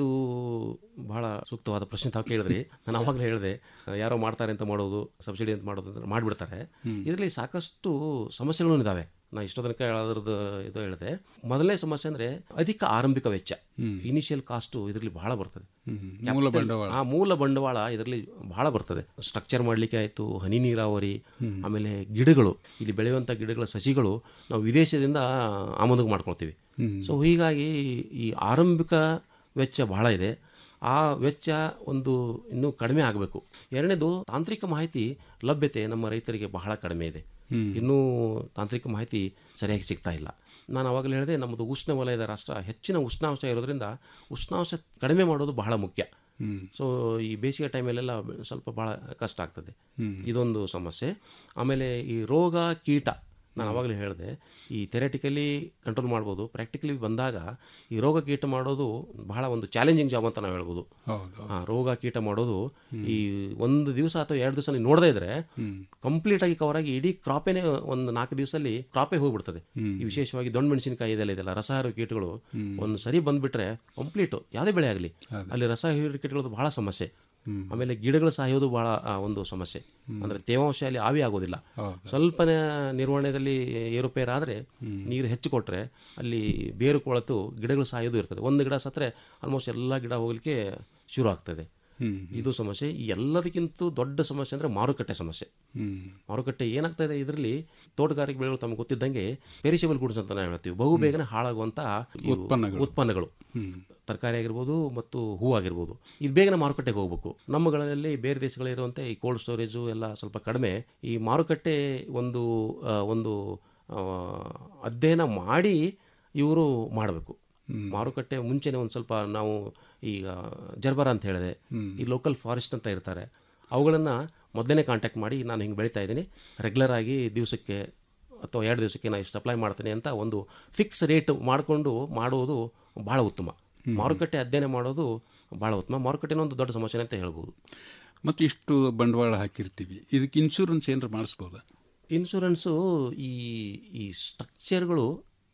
ಬಹಳ ಸೂಕ್ತವಾದ ಪ್ರಶ್ನೆ ತಾವು ಕೇಳಿದ್ರಿ ನಾನು ಅವಾಗಲೇ ಹೇಳಿದೆ ಯಾರೋ ಮಾಡ್ತಾರೆ ಅಂತ ಮಾಡೋದು ಸಬ್ಸಿಡಿ ಅಂತ ಮಾಡೋದು ಅಂತ ಮಾಡಿಬಿಡ್ತಾರೆ ಇದರಲ್ಲಿ ಸಾಕಷ್ಟು ಸಮಸ್ಯೆಗಳು ಇದಾವೆ ನಾ ಇಷ್ಟೋ ತನಕ ಹೇಳೋದ್ರದ್ದು ಇದು ಹೇಳಿದೆ ಮೊದಲನೇ ಸಮಸ್ಯೆ ಅಂದರೆ ಅಧಿಕ ಆರಂಭಿಕ ವೆಚ್ಚ ಇನಿಷಿಯಲ್ ಕಾಸ್ಟು ಇದರಲ್ಲಿ ಬಹಳ ಬರ್ತದೆ ಹ್ಮ್. ಮೂಲ Capital- ಬಂಡವಾಳ. ಆ ಮೂಲ ಬಂಡವಾಳ ಇದರಲ್ಲಿ ಬಹಳ ಬರ್ತದೆ ಸ್ಟ್ರಕ್ಚರ್ ಮಾಡಲಿಕ್ಕೆ ಆಯಿತು ಹನಿ ನೀರಾವರಿ ಆಮೇಲೆ ಗಿಡಗಳು ಇಲ್ಲಿ ಬೆಳೆಯುವಂಥ ಗಿಡಗಳ ಸಸಿಗಳು ನಾವು ವಿದೇಶದಿಂದ ಆಮದು ಮಾಡ್ಕೊಳ್ತೀವಿ ಹ್ಮ್. ಸೊ ಹೀಗಾಗಿ ಈ ಆರಂಭಿಕ ವೆಚ್ಚ ಬಹಳ ಇದೆ ಆ ವೆಚ್ಚ ಒಂದು ಇನ್ನೂ ಕಡಿಮೆ ಆಗಬೇಕು ಎರಡನೇದು ತಾಂತ್ರಿಕ ಮಾಹಿತಿ ಲಭ್ಯತೆ ನಮ್ಮ ರೈತರಿಗೆ ಬಹಳ ಕಡಿಮೆ ಇದೆ ಹ್ಮ್. ಇನ್ನೂ ತಾಂತ್ರಿಕ ಮಾಹಿತಿ ಸರಿಯಾಗಿ ಸಿಗ್ತಾ ಇಲ್ಲ ನಾನು ಅವಾಗಲೇ ಹೇಳಿದೆ ನಮ್ಮದು ಉಷ್ಣ ವಲಯದ ರಾಷ್ಟ್ರ ಹೆಚ್ಚಿನ ಉಷ್ಣಾಂಶ ಇರೋದ್ರಿಂದ ಉಷ್ಣಾಂಶ ಕಡಿಮೆ ಮಾಡೋದು ಬಹಳ ಮುಖ್ಯ ಹ್ಮ್. ಸೊ ಈ ಬೇಸಿಗೆ ಟೈಮಲ್ಲೆಲ್ಲ ಸ್ವಲ್ಪ ಭಾಳ ಕಷ್ಟ ಆಗ್ತದೆ ಹ್ಮ್. ಇದೊಂದು ಸಮಸ್ಯೆ ಆಮೇಲೆ ಈ ರೋಗ ಕೀಟ ನಾನು ಅವಾಗಲೇ ಹೇಳಿದೆ ಈ ಥೆರೆಟಿಕಲಿ ಕಂಟ್ರೋಲ್ ಮಾಡ್ಬೋದು ಪ್ರಾಕ್ಟಿಕಲಿ ಬಂದಾಗ ಈ ರೋಗ ಕೀಟ ಮಾಡೋದು ಬಹಳ ಒಂದು ಚಾಲೆಂಜಿಂಗ್ ಜಾಬ್ ಅಂತ ನಾವು ಹೇಳ್ಬೋದು ಹೌದು ಆ, ರೋಗ ಕೀಟ ಮಾಡೋದು ಈ ಒಂದು ದಿವಸ ಅಥವಾ ಎರಡು ದಿವಸ ನೀವು ನೋಡದೇ ಇದ್ರೆ ಕಂಪ್ಲೀಟ್ ಆಗಿ ಕವರ್ ಆಗಿ ಇಡೀ ಕ್ರಾಪೇನೆ ಒಂದು ನಾಲ್ಕು ದಿವಸದಲ್ಲಿ ಕ್ರಾಪೇ ಹೋಗ್ಬಿಡ್ತದೆ ಈ ವಿಶೇಷವಾಗಿ ದೊಣ್ಣೆ ಮೆಣಸಿನಕಾಯಿ ಇದೆಲ್ಲ ಇದೆಲ್ಲ ರಸಹಾರು ಕೀಟಗಳು ಒಂದು ಸರಿ ಬಂದ್ಬಿಟ್ರೆ ಕಂಪ್ಲೀಟು ಯಾವುದೇ ಬೆಳೆ ಆಗಲಿ ಅಲ್ಲಿ ರಸ ಹೀರೋ ಕೀಟಗಳದ್ದು ಬಹಳ ಸಮಸ್ಯೆ ಆಮೇಲೆ ಗಿಡಗಳು ಸಾಯೋದು ಬಹಳ ಆ, ಒಂದು ಸಮಸ್ಯೆ ಅಂದ್ರೆ ತೇವಾಂಶ ಅಲ್ಲಿ ಆವಿ ಆಗೋದಿಲ್ಲ ಸ್ವಲ್ಪ ನಿರ್ವಹಣೆಯಲ್ಲಿ ಏರುಪೇರು ಆದರೆ ನೀರು ಹೆಚ್ಚು ಕೊಟ್ಟರೆ ಅಲ್ಲಿ ಬೇರು ಕೊಳತು ಗಿಡಗಳು ಸಾಯೋದು ಇರ್ತದೆ ಒಂದು ಗಿಡ ಸತ್ತರೆ ಆಲ್ಮೋಸ್ಟ್ ಎಲ್ಲ ಗಿಡ ಹೋಗ್ಲಿಕ್ಕೆ ಶುರು ಆಗ್ತದೆ ಹ್ಮ್. ಇದು ಸಮಸ್ಯೆ ಈ ಎಲ್ಲದಕ್ಕಿಂತ ದೊಡ್ಡ ಸಮಸ್ಯೆ ಅಂದರೆ ಮಾರುಕಟ್ಟೆ ಸಮಸ್ಯೆ ಹ್ಮ್. ಮಾರುಕಟ್ಟೆ ಏನಾಗ್ತಾ ಇದೆ ಇದರಲ್ಲಿ ತೋಟಗಾರಿಕೆ ಬೆಳೆಗಳು ತಮಗೆ ಗೊತ್ತಿದ್ದಂಗೆ ಪೆರಿಷಬಲ್ ಗುಡ್ಸ್ ಅಂತ ನಾವು ಹೇಳ್ತೀವಿ ಬಹು ಬೇಗನೆ ಹಾಳಾಗುವಂಥ ಇವು ಉತ್ಪನ್ನಗಳು. ಉತ್ಪನ್ನಗಳು ಹ್ಮ್. ತರಕಾರಿ ಆಗಿರ್ಬೋದು ಮತ್ತು ಹೂ ಆಗಿರ್ಬೋದು ಇದು ಬೇಗನೆ ಮಾರುಕಟ್ಟೆಗೆ ಹೋಗ್ಬೇಕು ನಮ್ಮಗಳಲ್ಲಿ ಬೇರೆ ದೇಶಗಳಿರುವಂತೆ ಈ ಕೋಲ್ಡ್ ಸ್ಟೋರೇಜು ಎಲ್ಲ ಸ್ವಲ್ಪ ಕಡಿಮೆ ಈ ಮಾರುಕಟ್ಟೆ ಒಂದು ಆ, ಒಂದು ಆ, ಅಧ್ಯಯನ ಮಾಡಿ ಇವರು ಮಾಡಬೇಕು ಮಾರುಕಟ್ಟೆ ಮುಂಚೆನೆ ಒಂದು ಸ್ವಲ್ಪ ನಾವು ಈಗ ಜರ್ಬರ ಅಂತ ಹೇಳಿದೆ ಈ ಲೋಕಲ್ ಫಾರೆಸ್ಟ್ ಅಂತ ಇರ್ತಾರೆ ಅವುಗಳನ್ನು ಮೊದಲನೇ ಕಾಂಟ್ಯಾಕ್ಟ್ ಮಾಡಿ ನಾನು ಹಿಂಗೆ ಬೆಳೀತಾ ಇದ್ದೀನಿ ರೆಗ್ಯುಲರ್ ಆಗಿ ದಿವಸಕ್ಕೆ ಅಥವಾ ಎರಡು ದಿವಸಕ್ಕೆ ನಾನು ಇಷ್ಟು ಅಪ್ಲೈ ಮಾಡ್ತೀನಿ ಅಂತ ಒಂದು ಫಿಕ್ಸ್ ರೇಟ್ ಮಾಡಿಕೊಂಡು ಮಾಡುವುದು ಭಾಳ ಉತ್ತಮ ಮಾರುಕಟ್ಟೆ ಅಧ್ಯಯನ ಮಾಡೋದು ಭಾಳ ಉತ್ತಮ ಮಾರುಕಟ್ಟೆನ ಒಂದು ದೊಡ್ಡ ಸಮಸ್ಯೆ ಅಂತ ಹೇಳ್ಬೋದು ಮತ್ತೆ ಇಷ್ಟು ಬಂಡವಾಳ ಹಾಕಿರ್ತೀವಿ ಇದಕ್ಕೆ ಇನ್ಶೂರೆನ್ಸ್ ಏನಾರ ಮಾಡಿಸ್ಬೋದಾ ಇನ್ಶೂರೆನ್ಸು ಈ ಈ ಸ್ಟ್ರಕ್ಚರ್ಗಳು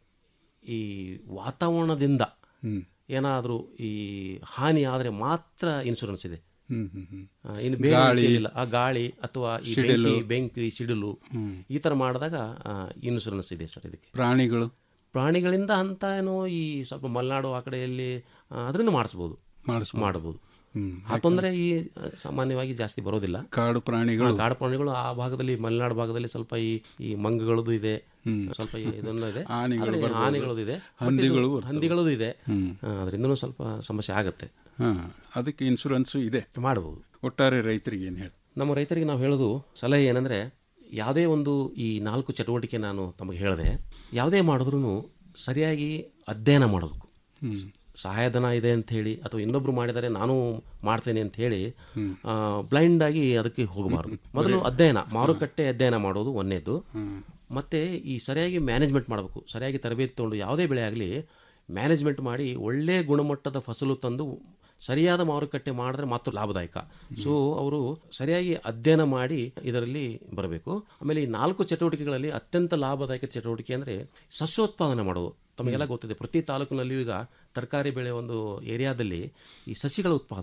ಈ ವಾತಾವರಣದಿಂದ ಏನಾದರೂ ಈ ಹಾನಿ ಆದರೆ ಮಾತ್ರ ಇನ್ಶೂರೆನ್ಸ್ ಇದೆ ಹ್ಮ್, ಹ್ಮ್, ಹ್ಮ್. ಆ, ಇನ್ನು ಬೇರೆ ಗಾಳಿ, ರೀತಿಯಲ್ಲಿಲ್ಲ. ಆ ಗಾಳಿ ಅಥವಾ ಈ ಸಿಡಿಲು. ಬೆಂಕಿ ಬೆಂಕಿ ಸಿಡಿಲು ಹ್ಮ್. ಈ ಥರ ಮಾಡಿದಾಗ ಇನ್ಶೂರೆನ್ಸ್ ಇದೆ ಸರ್ ಇದಕ್ಕೆ ಪ್ರಾಣಿಗಳು ಪ್ರಾಣಿಗಳಿಂದ ಅಂತ ಏನೋ ಈ ಸ್ವಲ್ಪ ಮಲೆನಾಡು ಆ ಕಡೆಯಲ್ಲಿ ಆ, ಅದರಿಂದ ಮಾಡಿಸ್ಬೋದು ಮಾಡಿಸ್ಬೋದು. ಮಾಡ್ಬೋದು ಹ್ಮ್. ಆ ತೊಂದರೆ ಈ ಆ, ಸಾಮಾನ್ಯವಾಗಿ ಜಾಸ್ತಿ ಬರೋದಿಲ್ಲ ಕಾಡು ಪ್ರಾಣಿಗಳು ಹಾ, ಕಾಡು ಪ್ರಾಣಿಗಳು ಆ ಭಾಗದಲ್ಲಿ ಮಲೆನಾಡು ಭಾಗದಲ್ಲಿ ಸ್ವಲ್ಪ ಈ ಈ ಮಂಗಗಳದ್ದು ಇದೆ ಸ್ವಲ್ಪ ಈ ಇದನ್ನು ಇದೆ ಆನೆಗಳು ಆದ್ರೆ ಬರ್ಬೋದು. ಆನೆಗಳದ್ದು ಇದೆ But ಇದು ಹಂದಿಗಳು ಬರ್ತವೆ. ಹಂದಿಗಳದ್ದು ಇದೆ ಹ್ಮ್. ಅದರಿಂದನೂ ಸ್ವಲ್ಪ ಸಮಸ್ಯೆ ಆಗುತ್ತೆ ಹಾ ಅದಕ್ಕೆ ಇನ್ಶೂರೆನ್ಸ್ ಇದೆ ಮಾಡಬಹುದು ಒಟ್ಟಾರೆ ರೈತರಿಗೆ ಏನು ಹೇಳಿ ನಮ್ಮ ರೈತರಿಗೆ ನಾವು ಹೇಳೋದು ಸಲಹೆ ಏನಂದರೆ ಯಾವುದೇ ಒಂದು ಈ ನಾಲ್ಕು ಚಟುವಟಿಕೆ ನಾನು ತಮಗೆ ಹೇಳಿದೆ ಯಾವುದೇ ಮಾಡಿದ್ರೂ ಸರಿಯಾಗಿ ಅಧ್ಯಯನ ಮಾಡಬೇಕು ಸಹಾಯಧನ ಇದೆ ಅಂತ ಹೇಳಿ ಅಥವಾ ಇನ್ನೊಬ್ರು ಮಾಡಿದರೆ ನಾನು ಮಾಡ್ತೇನೆ ಅಂತ ಹೇಳಿ ಬ್ಲೈಂಡ್ ಆಗಿ ಅದಕ್ಕೆ ಹೋಗಬಾರ್ದು ಮೊದಲು ಅಧ್ಯಯನ ಮಾರುಕಟ್ಟೆ ಅಧ್ಯಯನ ಮಾಡೋದು ಒಂದೇದು ಮತ್ತೆ ಈ ಸರಿಯಾಗಿ ಮ್ಯಾನೇಜ್ಮೆಂಟ್ ಮಾಡಬೇಕು ಸರಿಯಾಗಿ ತರಬೇತಿ ತಗೊಂಡು ಯಾವುದೇ ಬೆಳೆ ಆಗಲಿ ಮ್ಯಾನೇಜ್ಮೆಂಟ್ ಮಾಡಿ ಒಳ್ಳೆಯ ಗುಣಮಟ್ಟದ ಫಸಲು ತಂದು ಸರಿಯಾದ ಮಾರುಕಟ್ಟೆ ಮಾಡಿದ್ರೆ ಮಾತ್ರ ಲಾಭದಾಯಕ ಸೊ ಅವರು ಸರಿಯಾಗಿ ಅಧ್ಯಯನ ಮಾಡಿ ಇದರಲ್ಲಿ ಬರಬೇಕು ಆಮೇಲೆ ಈ ನಾಲ್ಕು ಚಟುವಟಿಕೆಗಳಲ್ಲಿ ಅತ್ಯಂತ ಲಾಭದಾಯಕ ಚಟುವಟಿಕೆ ಅಂದರೆ ಸಸ್ಯೋತ್ಪಾದನೆ ಮಾಡೋದು ತಮಗೆಲ್ಲ ಗೊತ್ತಿದೆ ಪ್ರತಿ ತಾಲೂಕಿನಲ್ಲಿಯೂ ಈಗ ತರಕಾರಿ ಬೆಳೆ ಒಂದು ಏರಿಯಾದಲ್ಲಿ ಈ ಸಸಿಗಳ ಉತ್ಪಾದನೆ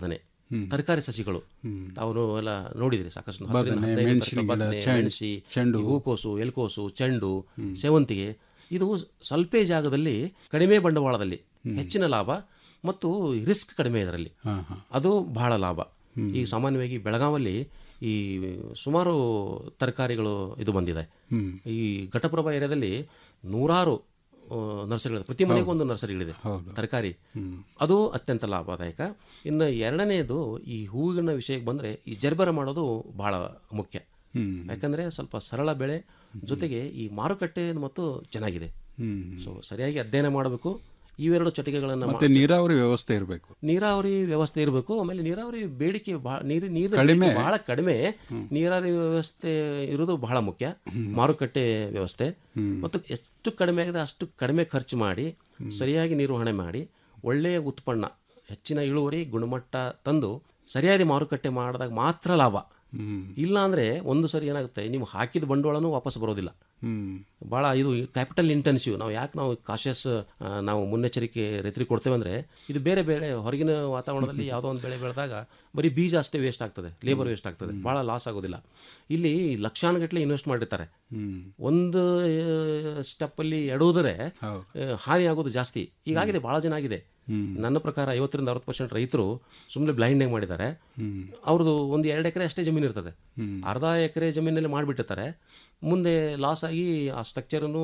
ಹ್ಮ್. ತರಕಾರಿ ಸಸಿಗಳು ಹ್ಮ್. ತಾವು ಎಲ್ಲ ನೋಡಿದ್ರಿ ಸಾಕಷ್ಟು ಬದನೆ, ಹತ್ತರಿಂದ ಹದಿನೈದು ಮೆಣಸಿನ ತರಕಾರಿ, ಗಿಡ, ಬದನೆ, ಚೆಂಡು, ಮೆಣಸಿ ಚೆಂಡು ಈ ಹೂಕೋಸು ಎಲ್ಕೋಸು ಚೆಂಡು ಹ್ಮ್. ಸೇವಂತಿಗೆ ಇದು ಸ್ವಲ್ಪೇ ಜಾಗದಲ್ಲಿ ಕಡಿಮೆ ಬಂಡವಾಳದಲ್ಲಿ ಹೆಚ್ಚಿನ ಲಾಭ ಮತ್ತು ರಿಸ್ಕ್ ಕಡಿಮೆ ಇದರಲ್ಲಿ ಹಾ, ಹಾ. ಅದು ಬಹಳ ಲಾಭ ಈಗ ಸಾಮಾನ್ಯವಾಗಿ ಬೆಳಗಾವಲ್ಲಿ ಈ ಸುಮಾರು ತರಕಾರಿಗಳು ಇದು ಬಂದಿದೆ ಹ್ಮ್. ಈ ಘಟಪ್ರಭಾ ಏರಿಯಾದಲ್ಲಿ ನೂರಾರು ಆ, ನರ್ಸರಿಗಳಿದೆ ಪ್ರತಿ ಮನೆಗೂ ಒಂದು ನರ್ಸರಿಗಳಿದೆ ಹೌದು. ತರಕಾರಿ ಹ್ಮ್. ಅದು ಅತ್ಯಂತ ಲಾಭದಾಯಕ ಇನ್ನು ಎರಡನೆಯದು ಈ ಹೂವಿನ ವಿಷಯಕ್ಕೆ ಬಂದರೆ ಈ ಜರ್ಬರ ಮಾಡೋದು ಬಹಳ ಮುಖ್ಯ ಹ್ಮ್. ಯಾಕಂದರೆ ಸ್ವಲ್ಪ ಸರಳ ಬೆಳೆ ಜೊತೆಗೆ ಈ ಮಾರುಕಟ್ಟೆ ಮತ್ತು ಚೆನ್ನಾಗಿದೆ ಹ್ಮ್. ಸೊ ಸರಿಯಾಗಿ ಅಧ್ಯಯನ ಮಾಡಬೇಕು ಇವೆರಡು ಚಟಿಕೆಗಳನ್ನು ಮತ್ತೆ ನೀರಾವರಿ ವ್ಯವಸ್ಥೆ ಇರಬೇಕು ನೀರಾವರಿ ವ್ಯವಸ್ಥೆ ಇರಬೇಕು ಆಮೇಲೆ ನೀರಾವರಿ ಬೇಡಿಕೆ ಬಹಳ ನೀರು ನೀರಿನ ಕಡಿಮೆ. ಬೇಡಿಕೆ ಬಹಳ ಕಡಿಮೆ ನೀರಾವರಿ ವ್ಯವಸ್ಥೆ ಇರೋದು ಬಹಳ ಮುಖ್ಯ ಮಾರುಕಟ್ಟೆ ವ್ಯವಸ್ಥೆ ಮತ್ತು ಎಷ್ಟು ಕಡಿಮೆ ಆಗಿದೆ ಅಷ್ಟು ಕಡಿಮೆ ಖರ್ಚು ಮಾಡಿ ಸರಿಯಾಗಿ ನಿರ್ವಹಣೆ ಮಾಡಿ ಒಳ್ಳೆಯ ಉತ್ಪನ್ನ ಹೆಚ್ಚಿನ ಇಳುವರಿ ಗುಣಮಟ್ಟ ತಂದು ಸರಿಯಾಗಿ ಮಾರುಕಟ್ಟೆ ಮಾಡಿದಾಗ ಮಾತ್ರ ಲಾಭ ಇಲ್ಲ ಅಂದರೆ ಒಂದು ಸರಿ ಏನಾಗುತ್ತೆ ನೀವು ಹಾಕಿದ ಬಂಡವಾಳನೂ ವಾಪಸ್ ಬರೋದಿಲ್ಲ ಹ್ಮ್. ಭಾಳ ಇದು ಕ್ಯಾಪಿಟಲ್ ಇಂಟೆನ್ಸಿವ್ ನಾವು ಯಾಕೆ ನಾವು ಕಾಶಿಯಸ್ ನಾವು ಮುನ್ನೆಚ್ಚರಿಕೆ ರೈತರಿಗೆ ಕೊಡ್ತೇವೆ ಅಂದರೆ ಇದು ಬೇರೆ ಬೇರೆ ಹೊರಗಿನ ವಾತಾವರಣದಲ್ಲಿ ಯಾವುದೋ ಒಂದು ಬೆಳೆ ಬೆಳೆದಾಗ ಬರೀ ಬೀಜ ಅಷ್ಟೇ ವೇಸ್ಟ್ ಆಗ್ತದೆ ಲೇಬರ್ ವೇಸ್ಟ್ ಆಗ್ತದೆ ಭಾಳ ಲಾಸ್ ಆಗೋದಿಲ್ಲ ಇಲ್ಲಿ ಲಕ್ಷಾನುಗಟ್ಟಲೆ ಇನ್ವೆಸ್ಟ್ ಮಾಡಿರ್ತಾರೆ ಹ್ಮ್. ಒಂದು ಸ್ಟೆಪ್ಪಲ್ಲಿ ಎಡುವುದರೆ ಹೌದು. ಆ, ಹಾನಿ ಆಗೋದು ಜಾಸ್ತಿ ಈಗಾಗಿದೆ ಭಾಳ ಜನ ಆಗಿದೆ ಹ್ಮ್. ನನ್ನ ಪ್ರಕಾರ ಐವತ್ತರಿಂದ ಅರವತ್ತು ಪರ್ಸೆಂಟ್ ರೈತರು ಸುಮ್ಮನೆ ಬ್ಲೈಂಡಾಗಿ ಮಾಡಿದ್ದಾರೆ ಹ್ಮ್. ಅವ್ರದ್ದು ಒಂದು ಎರಡು ಎಕರೆ ಅಷ್ಟೇ ಜಮೀನು ಇರ್ತದೆ ಹ್ಮ್. ಅರ್ಧ ಎಕರೆ ಜಮೀನಲ್ಲಿ ಮಾಡಿಬಿಟ್ಟಿರ್ತಾರೆ ಮುಂದೆ ಲಾಸ್ ಆಗಿ ಆ ಸ್ಟ್ರಕ್ಚರನ್ನು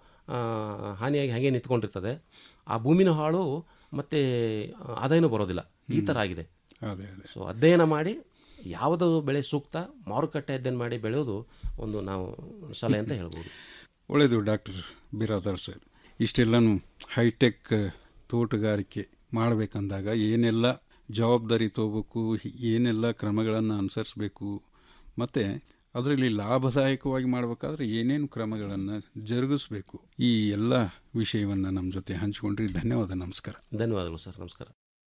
ಹಾನಿಯಾಗಿ ಹಾಗೆ ನಿಂತ್ಕೊಂಡಿರ್ತದೆ ಆ ಭೂಮಿನ ಹಾಳು ಮತ್ತು ಆದಾಯನೂ ಬರೋದಿಲ್ಲ ಈ ಥರ ಆಗಿದೆ ಅದೇ ಅದೇ ಸೊ ಅಧ್ಯಯನ ಮಾಡಿ ಯಾವುದು ಬೆಳೆ ಸೂಕ್ತ ಮಾರುಕಟ್ಟೆ ಅಧ್ಯಯನ ಮಾಡಿ ಬೆಳೆಯೋದು ಒಂದು ನಾವು ಸಲಹೆ ಅಂತ ಹೇಳ್ಬೋದು ಒಳ್ಳೆಯದು ಡಾಕ್ಟರ್ ಬಿರಾದರ್ ಸರ್ ಇಷ್ಟೆಲ್ಲನೂ ಹೈಟೆಕ್ ತೋಟಗಾರಿಕೆ ಮಾಡಬೇಕಂದಾಗ ಏನೆಲ್ಲ ಜವಾಬ್ದಾರಿ ತಗೋಬೇಕು ಏನೆಲ್ಲ ಕ್ರಮಗಳನ್ನು ಅನುಸರಿಸಬೇಕು ಮತ್ತು ಅದರಲ್ಲಿ ಲಾಭದಾಯಕವಾಗಿ ಮಾಡಬೇಕಾದ್ರೆ ಏನೇನು ಕ್ರಮಗಳನ್ನು ಜರುಗಿಸಬೇಕು ಈ ಎಲ್ಲ ವಿಷಯವನ್ನು ನಮ್ಮ ಜೊತೆ ಹಂಚಿಕೊಂಡ್ರಿ ಧನ್ಯವಾದ ನಮಸ್ಕಾರ ಧನ್ಯವಾದಗಳು ಸರ್ ನಮಸ್ಕಾರ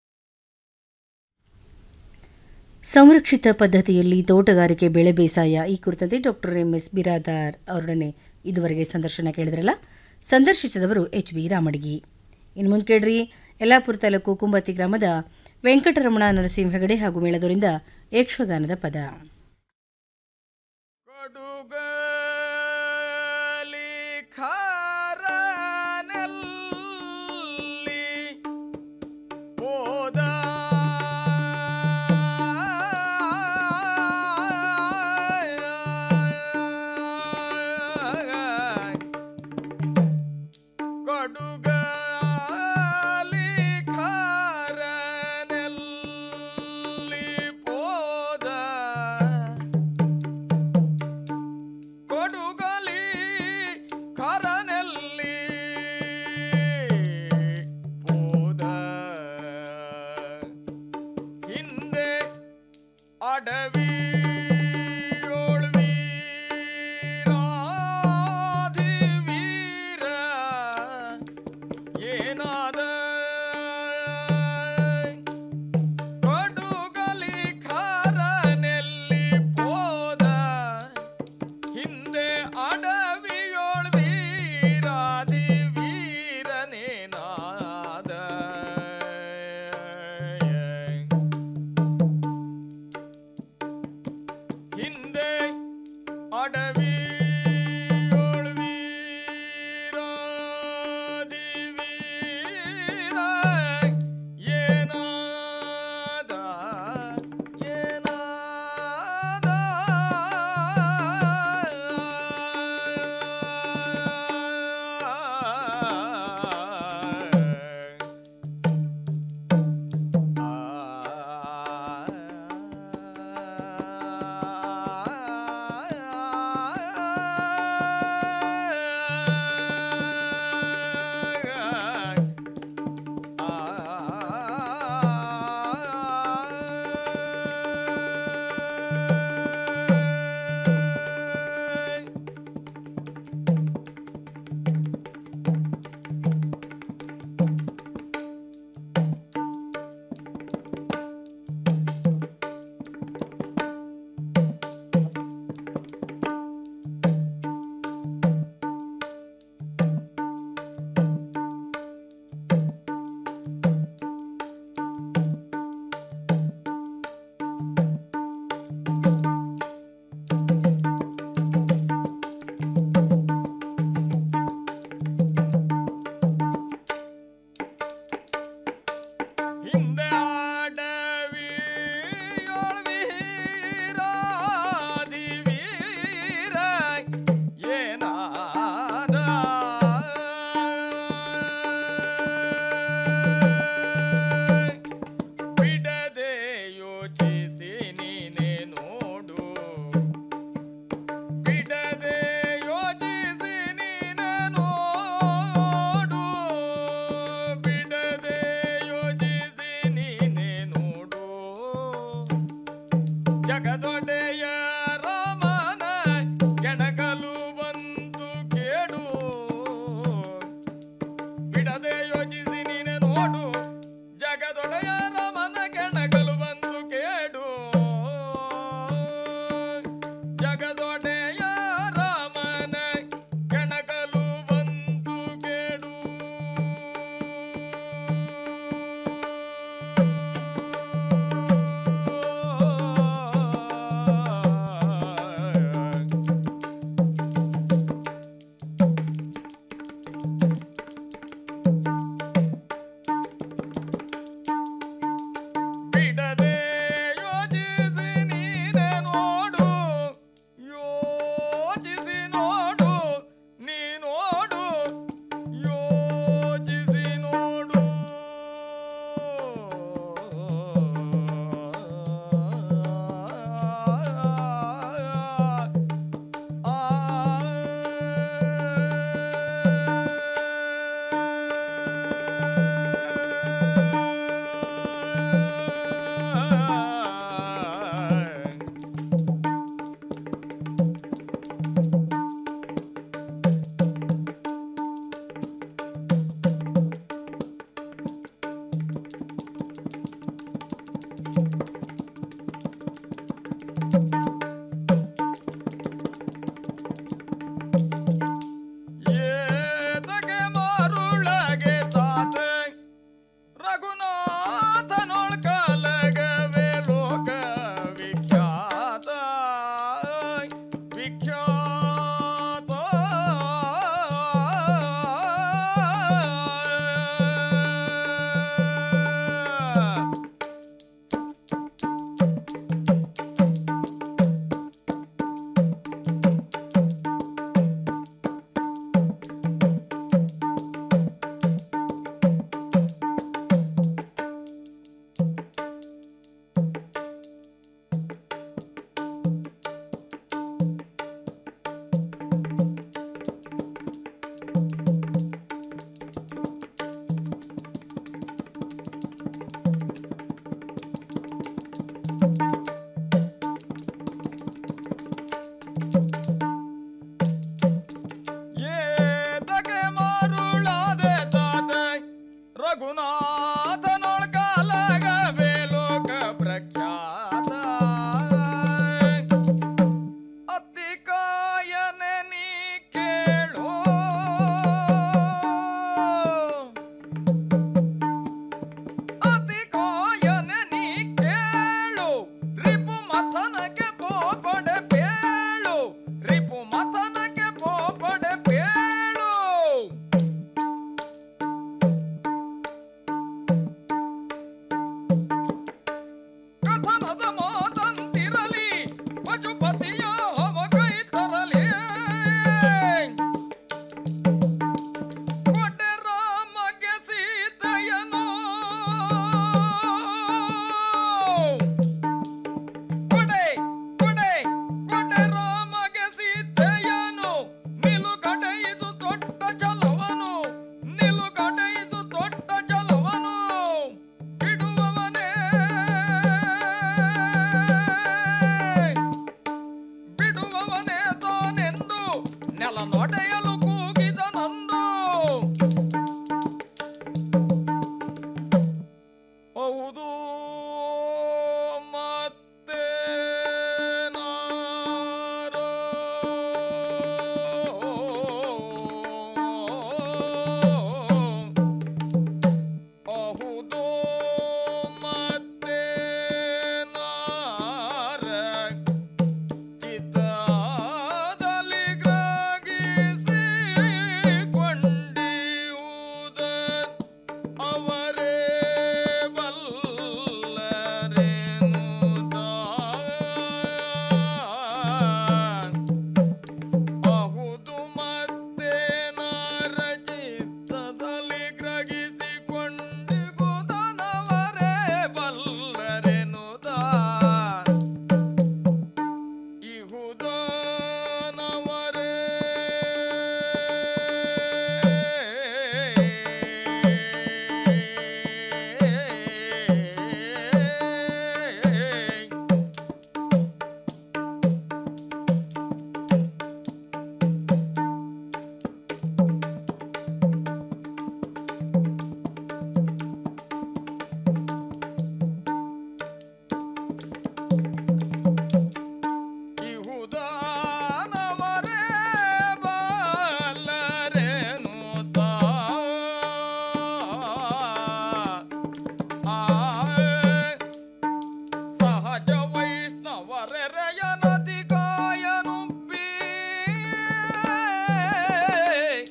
ಸಂರಕ್ಷಿತ ಪದ್ಧತಿಯಲ್ಲಿ ತೋಟಗಾರಿಕೆ ಬೆಳೆ ಬೇಸಾಯ ಈ ಕುರಿತಂತೆ ಡಾಕ್ಟರ್ ಎಂ ಎಸ್ ಬಿರಾದಾರ್ ಅವರೊಡನೆ ಇದುವರೆಗೆ ಸಂದರ್ಶನ ಕೇಳಿದ್ರಲ್ಲ ಸಂದರ್ಶಿಸಿದವರು ಎಚ್ ಬಿ ರಾಮಡಿಗಿ ಇನ್ನು ಮುಂದೆ ಕೇಳ್ರಿ ಯಲ್ಲಾಪುರ ತಾಲೂಕು ಕುಂಬತಿ ಗ್ರಾಮದ ವೆಂಕಟರಮಣ ನರಸಿಂಹ ಹೆಗಡೆ ಹಾಗೂ ಮೇಳದವರಿಂದ ಯಕ್ಷಗಾನದ ಪದ ಹೋದ ಕಡುಗ